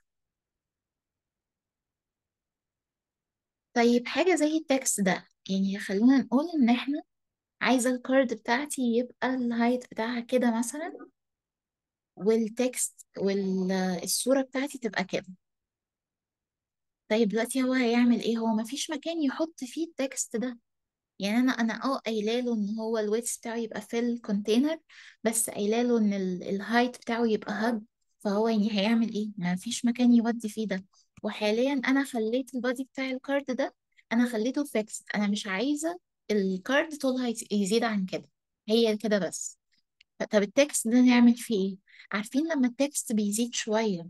طيب حاجه زي التكست ده يعني خلينا نقول ان احنا عايزه الكارد بتاعتي يبقى الهايت بتاعها كده مثلا والتكست والصوره بتاعتي تبقى كده طيب دلوقتي هو هيعمل ايه هو مفيش مكان يحط فيه التكست ده يعني انا انا اه قايله له ان هو الويتس بتاعه يبقى في الكونتينر بس قايله له ان الهايت بتاعه يبقى هج فهو يعني هيعمل ايه ما فيش مكان يودي فيه ده وحاليا انا خليت البادي بتاع الكارد ده انا خليته فيكس انا مش عايزه الكارد طولها يز- يزيد عن كده هي كده بس طب التكست ده نعمل فيه ايه عارفين لما التكست بيزيد شويه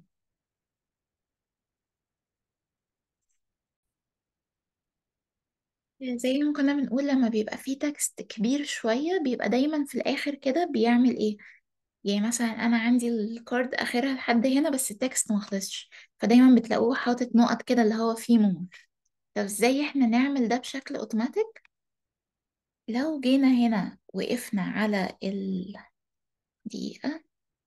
زي ما كنا بنقول لما بيبقى فيه تكست كبير شويه بيبقى دايما في الاخر كده بيعمل ايه يعني مثلا انا عندي الكارد اخرها لحد هنا بس التكست ما خلصش فدايما بتلاقوه حاطط نقط كده اللي هو فيه مور طب ازاي احنا نعمل ده بشكل اوتوماتيك لو جينا هنا وقفنا على الدقيقة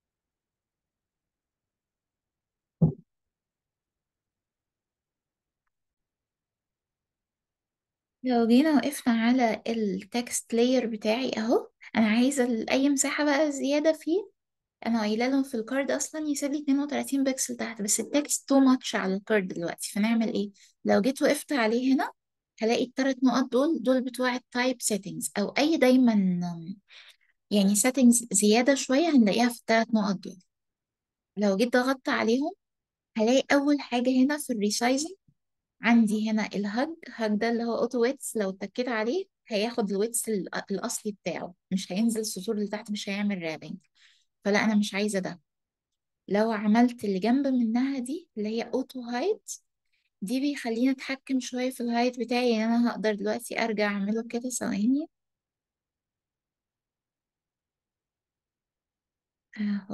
لو جينا وقفنا على التكست لاير بتاعي اهو انا عايزة ال- اي مساحة بقى زيادة فيه انا قايله لهم في الكارد اصلا يسيب لي 32 بكسل تحت بس التكست تو ماتش على الكارد دلوقتي فنعمل ايه لو جيت وقفت عليه هنا هلاقي الثلاث نقط دول دول بتوع التايب سيتنجز او اي دايما يعني سيتنجز زياده شويه هنلاقيها في الثلاث نقط دول لو جيت ضغطت عليهم هلاقي اول حاجه هنا في الريسايزنج عندي هنا الهج هج ده اللي هو اوتو ويتس لو اتكيت عليه هياخد الويتس ال- الاصلي بتاعه مش هينزل السطور اللي تحت مش هيعمل رابنج فلا انا مش عايزه ده لو عملت اللي جنب منها دي اللي هي اوتو هايت دي بيخليني اتحكم شوية في الهايت بتاعي يعني انا هقدر دلوقتي ارجع اعمله كده ثواني اهو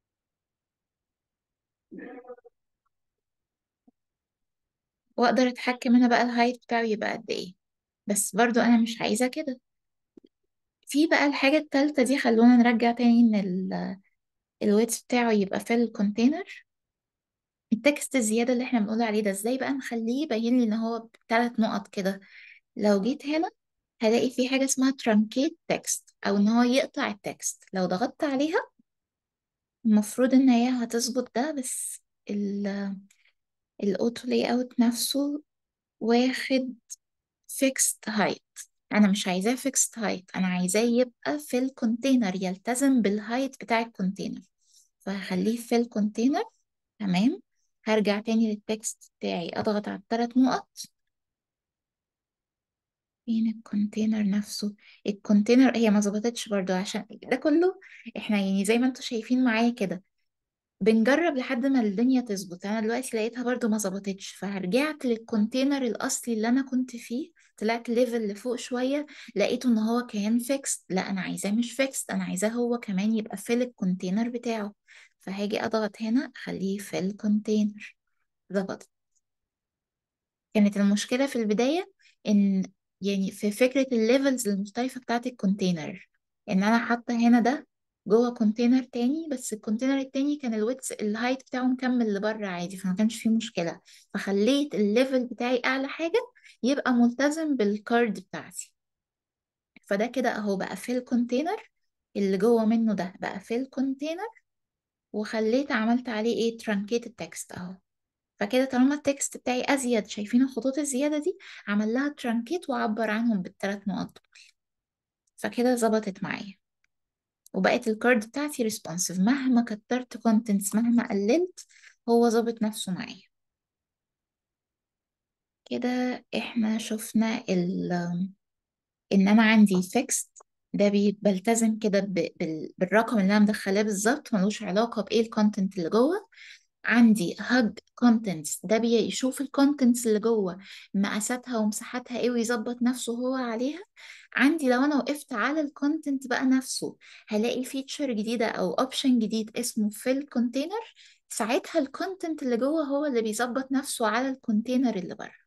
واقدر اتحكم انا بقى الهايت بتاعه يبقى قد ايه بس برضو انا مش عايزة كده في بقى الحاجة التالتة دي خلونا نرجع تاني ان ال- الويتس بتاعه يبقى في الكونتينر التكست الزيادة اللي احنا بنقول عليه ده ازاي بقى نخليه يبين لي ان هو بثلاث نقط كده لو جيت هنا هلاقي في حاجة اسمها truncate text أو إن هو يقطع التكست لو ضغطت عليها المفروض إن هي هتظبط ده بس ال الأوتو لاي أوت نفسه واخد fixed height أنا مش عايزاه fixed height أنا عايزاه يبقى في الكونتينر يلتزم بالهايت بتاع الكونتينر فهخليه في الكونتينر تمام هرجع تاني للتكست بتاعي أضغط على الثلاث نقط فين الكونتينر نفسه الكونتينر هي ما ظبطتش برضو عشان ده كله احنا يعني زي ما انتوا شايفين معايا كده بنجرب لحد ما الدنيا تظبط انا دلوقتي لقيتها برضو ما ظبطتش فرجعت للكونتينر الاصلي اللي انا كنت فيه طلعت ليفل لفوق شوية لقيته ان هو كان فيكست لا انا عايزاه مش فيكست انا عايزاه هو كمان يبقى في الكونتينر بتاعه فهاجي اضغط هنا اخليه في الكونتينر ظبط كانت المشكلة في البداية إن يعني في فكرة الليفلز المختلفة بتاعت الكونتينر إن أنا حاطة هنا ده جوه كونتينر تاني بس الكونتينر التاني كان الويتس الهايت بتاعه مكمل لبره عادي فما كانش فيه مشكلة فخليت الليفل بتاعي أعلى حاجة يبقى ملتزم بالكارد بتاعتي فده كده أهو بقى في الكونتينر اللي جوه منه ده بقى في الكونتينر وخليت عملت عليه ايه truncated text اهو فكده طالما التكست بتاعي أزيد شايفين الخطوط الزيادة دي عمل لها ترانكيت وعبر عنهم بالثلاث نقط دول فكده ظبطت معايا وبقت الكارد بتاعتي ريسبونسيف مهما كترت كونتنتس مهما قللت هو ظابط نفسه معايا كده احنا شفنا ال ان انا عندي فيكست ده بي- بلتزم كده ب- بال- بالرقم اللي انا مدخلاه بالظبط ملوش علاقة بايه الكونتنت اللي جوه عندي هج كونتنتس ده بيشوف الكونتنتس اللي جوه مقاساتها ومساحاتها ايه ويظبط نفسه هو عليها عندي لو انا وقفت على الكونتنت بقى نفسه هلاقي فيتشر جديدة او اوبشن جديد اسمه fill container ساعتها الكونتنت اللي جوه هو اللي بيظبط نفسه على الكونتينر اللي بره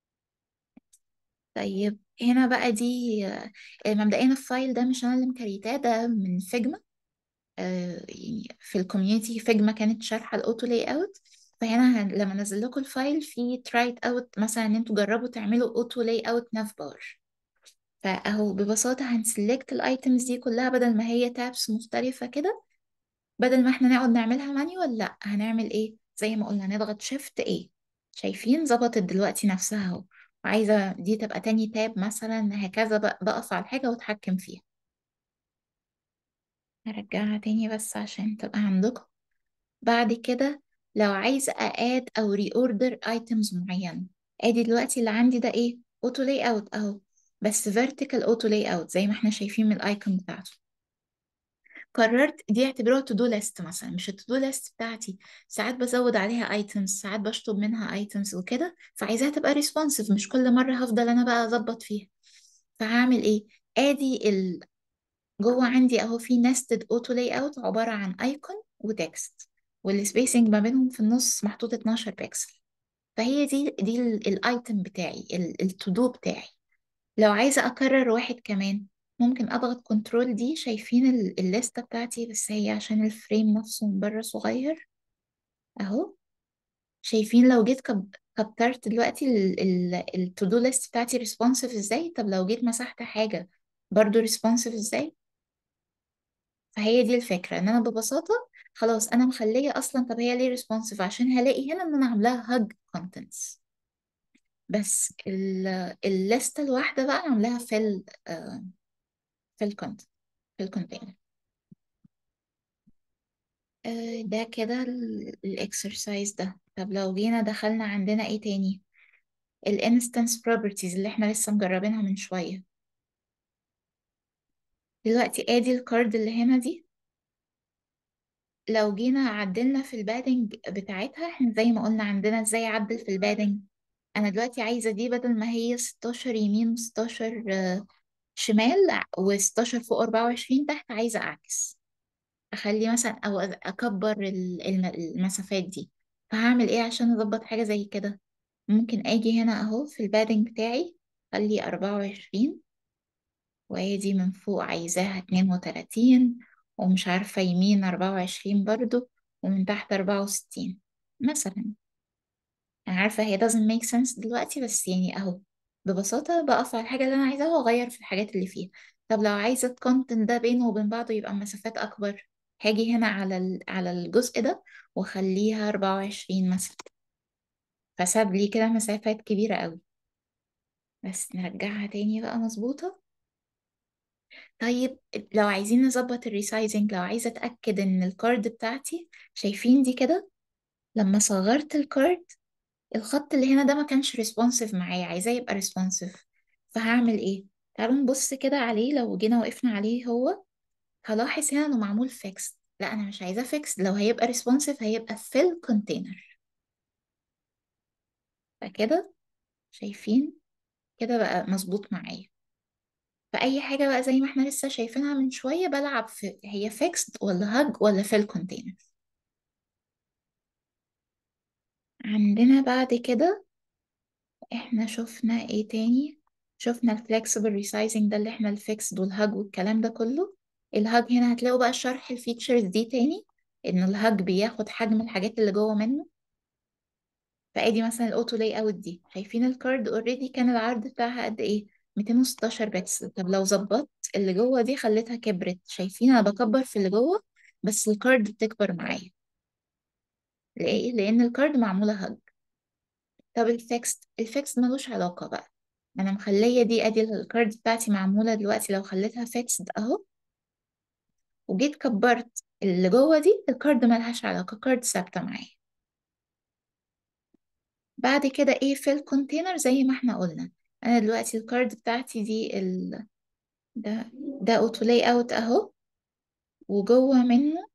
طيب هنا بقى دي آه، مبدئيا الفايل ده مش انا اللي مكريتاه ده من فيجما آه، يعني في الكوميونتي فيجما كانت شارحة الاوتو لاي اوت فهنا هن- لما انزل لكم الفايل في ترايت اوت مثلا ان انتوا جربوا تعملوا اوتو لاي اوت ناف بار فاهو ببساطة هنسلكت الايتمز دي كلها بدل ما هي تابس مختلفة كده بدل ما احنا نقعد نعملها مانيوال لا هنعمل ايه زي ما قلنا نضغط شيفت ايه شايفين ظبطت دلوقتي نفسها اهو وعايزة دي تبقى تاني تاب مثلا هكذا بق- بقف على الحاجة واتحكم فيها هرجعها تاني بس عشان تبقى عندكم بعد كده لو عايزة أقاد أو ري اوردر ايتمز معينة ادي دلوقتي اللي عندي ده ايه اوتو لاي اوت اهو بس vertical اوتو لاي اوت زي ما احنا شايفين من الايكون بتاعته قررت دي اعتبروها تو دو ليست مثلا مش التو دو ليست بتاعتي ساعات بزود عليها ايتمز ساعات بشطب منها ايتمز وكده فعايزاها تبقى ريسبونسيف مش كل مرة هفضل انا بقى اظبط فيها فهعمل ايه ادي ال... جوه عندي اهو في nested auto layout عبارة عن ايكون وتكست والسبيسنج ما بينهم في النص محطوط 12 بكسل فهي دي دي الايتم بتاعي التو دو بتاعي لو عايزة أكرر واحد كمان ممكن أضغط كنترول دي شايفين ال- الليستة بتاعتي بس هي عشان الفريم نفسه من بره صغير أهو شايفين لو جيت كب... كبرت دلوقتي التو دو ليست بتاعتي ريسبونسيف ازاي طب لو جيت مسحت حاجة برضو ريسبونسيف ازاي فهي دي الفكرة ان انا ببساطة خلاص انا مخلية اصلا طب هي ليه ريسبونسيف عشان هلاقي هنا ان انا عاملاها هاج كونتنتس بس ال- الليستة الواحدة بقى عاملاها في ال في الكونت في الكونتينر آه، ده كده الاكسرسايز ده طب لو جينا دخلنا عندنا ايه تاني الانستنس بروبرتيز اللي احنا لسه مجربينها من شوية دلوقتي ادي الكارد اللي هنا دي لو جينا عدلنا في البادنج بتاعتها احنا زي ما قلنا عندنا ازاي اعدل في البادنج انا دلوقتي عايزة دي بدل ما هي 16 يمين و16 شمال و16 فوق 24 تحت عايزة اعكس اخلي مثلا او أز- اكبر ال- الم- المسافات دي فهعمل ايه عشان اظبط حاجة زي كده ممكن اجي هنا اهو في البادنج بتاعي خلي 24 وادي من فوق عايزاها 32 ومش عارفة يمين 24 برضو ومن تحت 64 مثلا انا عارفة هي doesn't make sense دلوقتي بس يعني اهو ببساطة بقف على الحاجة اللي انا عايزاها واغير في الحاجات اللي فيها طب لو عايزة الكونتنت ده بينه وبين بعضه يبقى مسافات اكبر هاجي هنا على ال... على الجزء ده واخليها 24 مثلا فساب لي كده مسافات كبيرة قوي بس نرجعها تاني بقى مظبوطة طيب لو عايزين نظبط الريسايزنج لو عايزة أتأكد إن الكارد بتاعتي شايفين دي كده لما صغرت الكارد الخط اللي هنا ده ما كانش ريسبونسيف معايا عايزاه يبقى ريسبونسيف فهعمل إيه؟ تعالوا نبص كده عليه لو جينا وقفنا عليه هو هلاحظ هنا إنه معمول فيكس لا أنا مش عايزاه فيكس لو هيبقى ريسبونسيف هيبقى في الكونتينر فكده شايفين كده بقى مظبوط معايا فأي حاجة بقى زي ما احنا لسه شايفينها من شوية بلعب في هي فيكسد ولا هاج ولا في الكونتينر عندنا بعد كده احنا شفنا ايه تاني شفنا الفلكسبل ريسايزنج ده اللي احنا الفيكسد والهاج والكلام ده كله الهاج هنا هتلاقوا بقى شرح الفيتشرز دي تاني ان الهاج بياخد حجم الحاجات اللي جوه منه فادي مثلا الاوتو لاي اوت دي شايفين الكارد اوريدي كان العرض بتاعها قد ايه 216 بكس طب لو ظبطت اللي جوه دي خليتها كبرت شايفين انا بكبر في اللي جوه بس الكارد بتكبر معايا ليه لان الكارد معموله هاج طب الفيكست الفيكست ملوش علاقه بقى انا مخليه دي ادي الكارد بتاعتي معموله دلوقتي لو خليتها فيكسد اهو وجيت كبرت اللي جوه دي الكارد ملهاش علاقه كارد ثابته معايا بعد كده ايه في الكونتينر زي ما احنا قلنا انا دلوقتي الكارد بتاعتي دي ال... ده ده اوتو لاي اوت اهو وجوه منه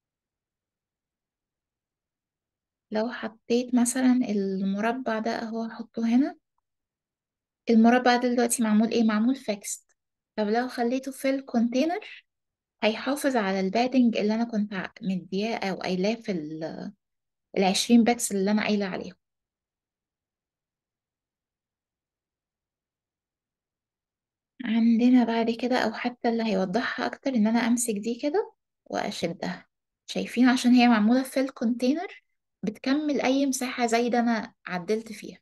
لو حطيت مثلا المربع ده اهو هحطه هنا المربع ده دلوقتي معمول ايه معمول فيكست طب لو خليته في الكونتينر هيحافظ على البادنج اللي انا كنت ع- مدياه او قايلاه في ال العشرين باكس اللي انا قايله عليهم عندنا بعد كده او حتى اللي هيوضحها اكتر ان انا امسك دي كده واشدها شايفين عشان هي معمولة في الكونتينر بتكمل اي مساحة زايدة انا عدلت فيها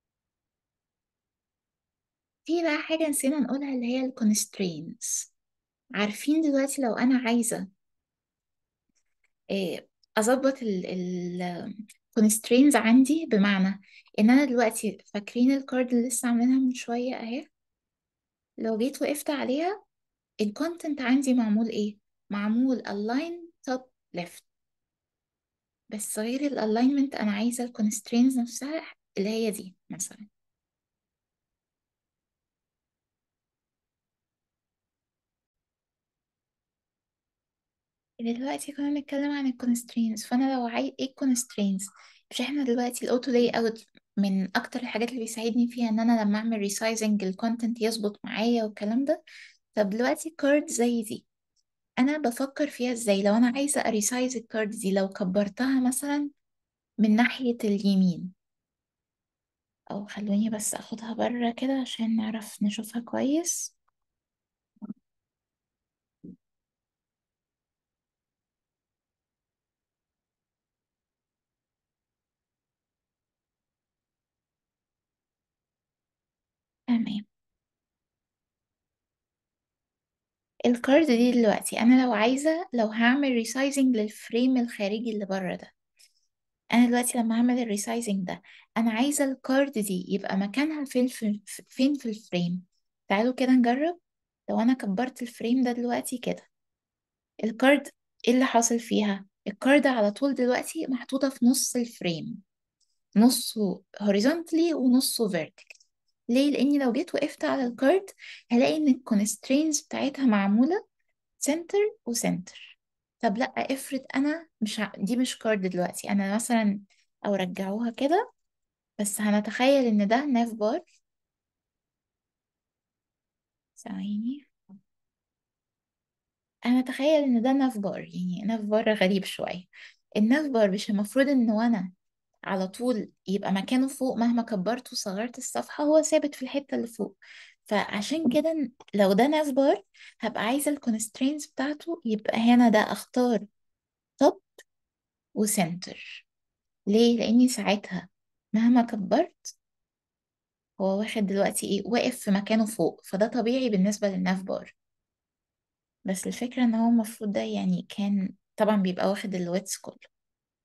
في بقى حاجة نسينا نقولها اللي هي الكونسترينز عارفين دلوقتي لو انا عايزة إيه، اظبط ال ال constraints عندي بمعنى ان انا دلوقتي فاكرين الكارد اللي لسه عاملينها من شوية اهي لو جيت وقفت عليها الكونتنت عندي معمول ايه معمول align top left بس غير الalignment انا عايزة الكونسترينز نفسها اللي هي دي مثلا دلوقتي كنا بنتكلم عن الكونسترينز فانا لو عايز ايه الكونسترينز مش احنا دلوقتي الاوتو لاي اوت من اكتر الحاجات اللي بيساعدني فيها ان انا لما اعمل ريسايزنج الكونتنت يظبط معايا والكلام ده طب دلوقتي كارد زي دي انا بفكر فيها ازاي لو انا عايزه اريسايز الكارد دي لو كبرتها مثلا من ناحيه اليمين او خلوني بس اخدها بره كده عشان نعرف نشوفها كويس تمام الكارد دي دلوقتي انا لو عايزه لو هعمل ريسايزنج للفريم الخارجي اللي بره ده انا دلوقتي لما اعمل الريسايزنج ده انا عايزه الكارد دي يبقى مكانها فين في فين في الفريم تعالوا كده نجرب لو انا كبرت الفريم ده دلوقتي كده الكارد ايه اللي حاصل فيها الكارد على طول دلوقتي محطوطه في نص الفريم نصه horizontally ونصه vertical ليه لاني لو جيت وقفت على الكارد هلاقي ان الكونسترينز بتاعتها معموله سنتر وسنتر طب لا افرض انا مش ع... دي مش كارد دلوقتي انا مثلا او رجعوها كده بس هنتخيل ان ده ناف بار ثواني انا اتخيل ان ده ناف بار يعني ناف بار غريب شويه الناف بار مش المفروض ان وانا على طول يبقى مكانه فوق مهما كبرت وصغرت الصفحة هو ثابت في الحتة اللي فوق فعشان كده لو ده ناف بار هبقى عايزة الكونسترينز بتاعته يبقى هنا ده اختار توب وسنتر ليه؟ لأني ساعتها مهما كبرت هو واخد دلوقتي ايه واقف في مكانه فوق فده طبيعي بالنسبة للناف بار بس الفكرة ان هو المفروض ده يعني كان طبعا بيبقى واخد الويتس كله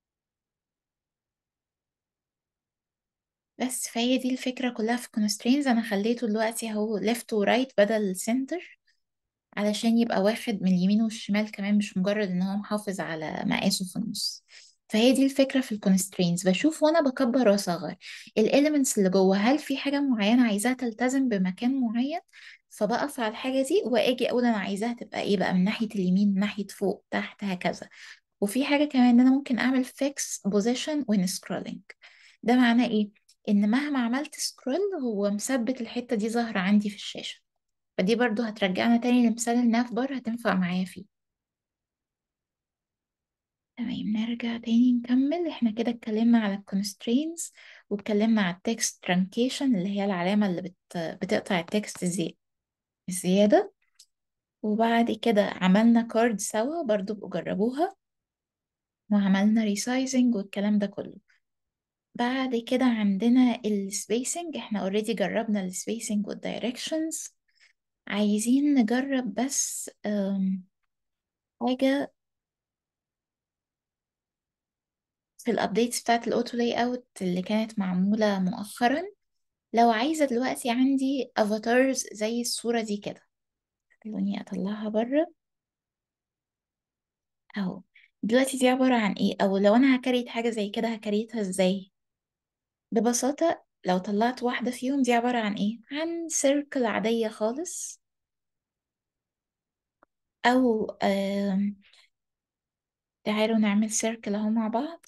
بس فهي دي الفكرة كلها في constraints أنا خليته دلوقتي اهو left و right بدل center علشان يبقى واخد من اليمين والشمال كمان مش مجرد إن هو محافظ على مقاسه في النص فهي دي الفكرة في الكونسترينز بشوف وأنا بكبر وأصغر الإليمنتس اللي جوه هل في حاجة معينة عايزاها تلتزم بمكان معين فبقف على الحاجة دي وأجي أقول أنا عايزاها تبقى إيه بقى من ناحية اليمين من ناحية فوق تحت هكذا وفي حاجة كمان إن أنا ممكن أعمل fix position when scrolling ده معناه إيه؟ إن مهما عملت سكرول هو مثبت الحتة دي ظاهرة عندي في الشاشة فدي برضو هترجعنا تاني لمثال الناف بار هتنفع معايا فيه تمام نرجع تاني نكمل احنا كده اتكلمنا على الكونسترينز واتكلمنا على التكست ترانكيشن اللي هي العلامة اللي بت... بتقطع التكست زي... زيادة وبعد كده عملنا كارد سوا برضو بقوا جربوها وعملنا ريسايزنج والكلام ده كله بعد كده عندنا السبيسنج احنا اوريدي جربنا السبيسنج والدايركشنز عايزين نجرب بس أم، حاجة في الابديتس بتاعت الاوتو لاي اوت اللي كانت معمولة مؤخرا لو عايزة دلوقتي عندي افاتارز زي الصورة دي كده خلوني اطلعها بره اهو دلوقتي دي عبارة عن ايه او لو انا هكريت حاجة زي كده هكريتها ازاي ببساطة لو طلعت واحدة فيهم دي عبارة عن ايه عن سيركل عادية خالص او آم، تعالوا نعمل سيركل اهو مع بعض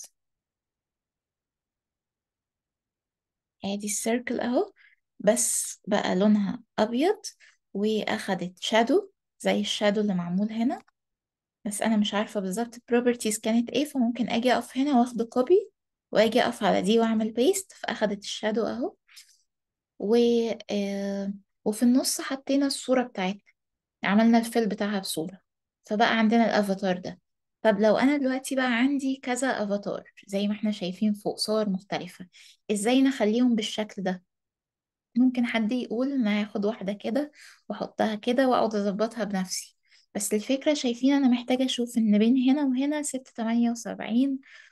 ادي السيركل اهو بس بقى لونها ابيض واخدت شادو زي الشادو اللي معمول هنا بس انا مش عارفة بالظبط البروبرتيز كانت ايه فممكن اجي اقف هنا واخد كوبي واجي اقف على دي واعمل بيست فاخدت الشادو اهو و... آه، وفي النص حطينا الصورة بتاعتنا عملنا الفيل بتاعها بصورة فبقى عندنا الافاتار ده طب لو انا دلوقتي بقى عندي كذا افاتار زي ما احنا شايفين فوق صور مختلفة ازاي نخليهم بالشكل ده ممكن حد يقول ان أنا هاخد واحدة كده واحطها كده واقعد اظبطها بنفسي بس الفكرة شايفين انا محتاجة اشوف ان بين هنا وهنا ستة تمانية وسبعين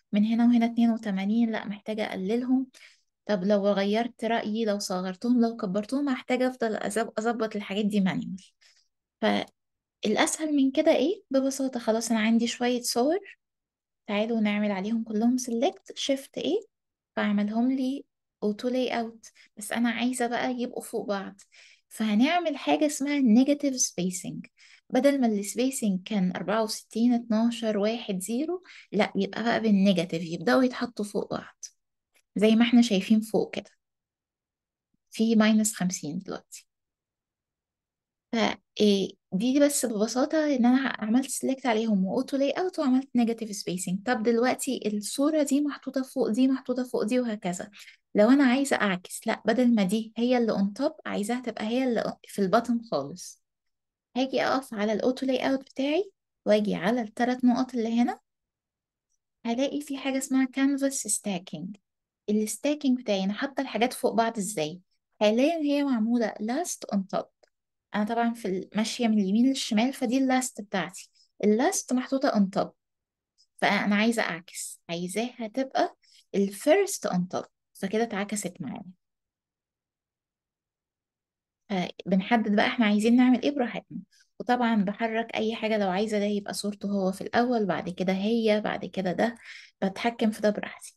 من هنا وهنا 82 لا محتاجة أقللهم طب لو غيرت رأيي لو صغرتهم لو كبرتهم هحتاج أفضل أظب- أظبط الحاجات دي مانيوال فالأسهل من كده إيه ببساطة خلاص أنا عندي شوية صور تعالوا نعمل عليهم كلهم select shift ايه فاعملهم لي auto layout بس انا عايزة بقى يبقوا فوق بعض فهنعمل حاجة اسمها negative spacing بدل ما السبيسنج كان 64 12 1 0 لا يبقى بقى بالنيجاتيف يبدأوا يتحطوا فوق بعض زي ما احنا شايفين فوق كده في ماينس 50 دلوقتي ف إيه دي بس ببساطة إن أنا عملت سيلكت عليهم وأوتو لاي أوت وعملت نيجاتيف سبيسنج طب دلوقتي الصورة دي محطوطة فوق دي محطوطة فوق دي وهكذا لو أنا عايزة أعكس لا بدل ما دي هي اللي أون توب عايزاها تبقى هي اللي في البطن خالص هاجي أقف على الأوتو لاي أوت بتاعي وأجي على الثلاث نقط اللي هنا هلاقي في حاجة اسمها كانفاس ستاكينج الستاكينج بتاعي أنا حاطة الحاجات فوق بعض إزاي حاليا هي معمولة last on top انا طبعا في ال- ماشيه من اليمين للشمال فدي اللاست بتاعتي اللاست محطوطه on top فانا عايزه اعكس عايزاها تبقى الفيرست on top فكده اتعكست معانا فبنحدد بقى احنا عايزين نعمل ايه براحتنا وطبعا بحرك اي حاجه لو عايزه ده يبقى صورته هو في الاول بعد كده هي بعد كده ده بتحكم في ده براحتي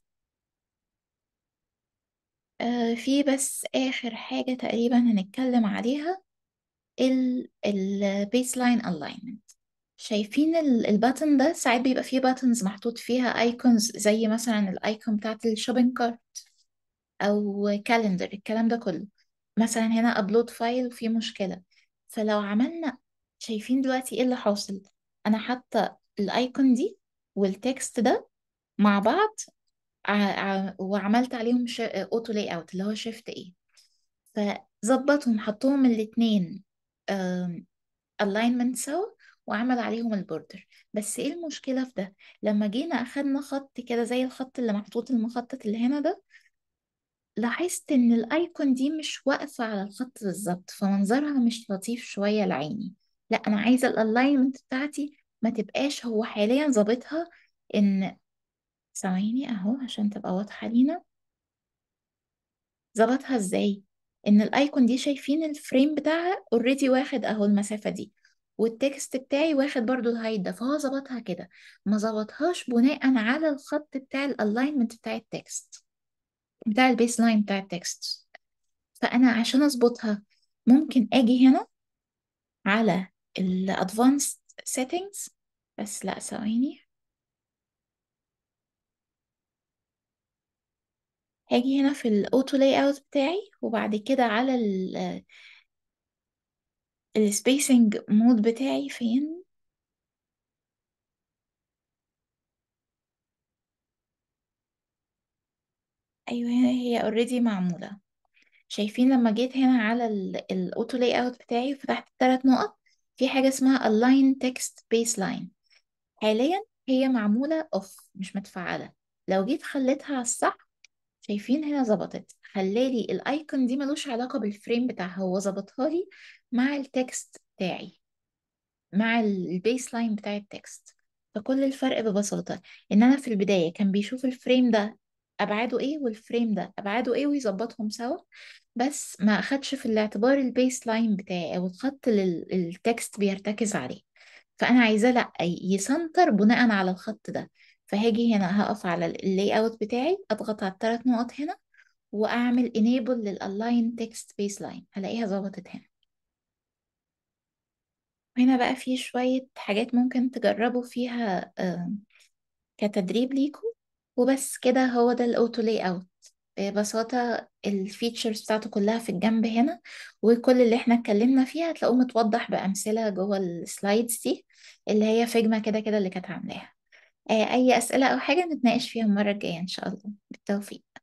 آه في بس اخر حاجه تقريبا هنتكلم عليها ال ال baseline alignment شايفين ال- الباتن ده ساعات بيبقى فيه باتنز محطوط فيها ايكونز زي مثلا الايكون بتاعت الشوبينج كارت او كالندر الكلام ده كله مثلا هنا ابلود فايل وفي مشكلة فلو عملنا شايفين دلوقتي ايه اللي حاصل انا حاطة الايكون دي والتكست ده مع بعض ع... ع... وعملت عليهم ش... اوتو لاي اوت اللي هو شيفت ايه فظبطهم حطهم الاتنين alignment سوا وعمل عليهم البوردر بس ايه المشكلة في ده لما جينا اخدنا خط كده زي الخط اللي محطوط المخطط اللي هنا ده لاحظت ان الايكون دي مش واقفة على الخط بالظبط فمنظرها مش لطيف شوية لعيني لا انا عايزة الالاينمنت بتاعتي ما تبقاش هو حاليا ظابطها ان ثواني اهو عشان تبقى واضحة لينا ظبطها ازاي ان الايكون دي شايفين الفريم بتاعها اوريدي واخد اهو المسافة دي والتكست بتاعي واخد برضو الهايت ده فهو ظبطها كده ما ظبطهاش بناء على الخط بتاع الالاينمنت بتاع التكست بتاع البيس لاين بتاع التكست فانا عشان اظبطها ممكن اجي هنا على الادفانسد settings بس لا ثواني هاجي هنا في الاوتو لاي اوت بتاعي وبعد كده على السبيسنج مود بتاعي فين ايوه هنا هي اوريدي معموله شايفين لما جيت هنا على الاوتو لاي اوت بتاعي وفتحت الثلاث نقط في حاجه اسمها align text baseline حاليا هي معموله اوف مش متفعله لو جيت خليتها على الصح شايفين هنا ظبطت خلالي الايكون دي ملوش علاقه بالفريم بتاعها هو ظبطها لي مع التكست بتاعي مع البيس لاين بتاع التكست فكل الفرق ببساطة إن أنا في البداية كان بيشوف الفريم ده أبعاده إيه والفريم ده أبعاده إيه ويظبطهم سوا بس ما أخدش في الاعتبار البيس لاين بتاعي أو الخط اللي ال- التكست بيرتكز عليه فأنا عايزاه لأ يسنتر بناء على الخط ده فهاجي هنا هقف على اللاي اوت بتاعي أضغط على الثلاث نقط هنا وأعمل enable للألاين تكست بيس لاين هلاقيها ظبطت هنا هنا بقى في شوية حاجات ممكن تجربوا فيها آه، كتدريب ليكم وبس كده هو ده الاوتو لاي اوت ببساطة الفيتشرز بتاعته كلها في الجنب هنا وكل اللي احنا اتكلمنا فيها هتلاقوه متوضح بأمثلة جوه السلايدز دي اللي هي فيجما كده كده اللي كانت عاملاها آه، أي أسئلة أو حاجة نتناقش فيها المرة الجاية إن شاء الله بالتوفيق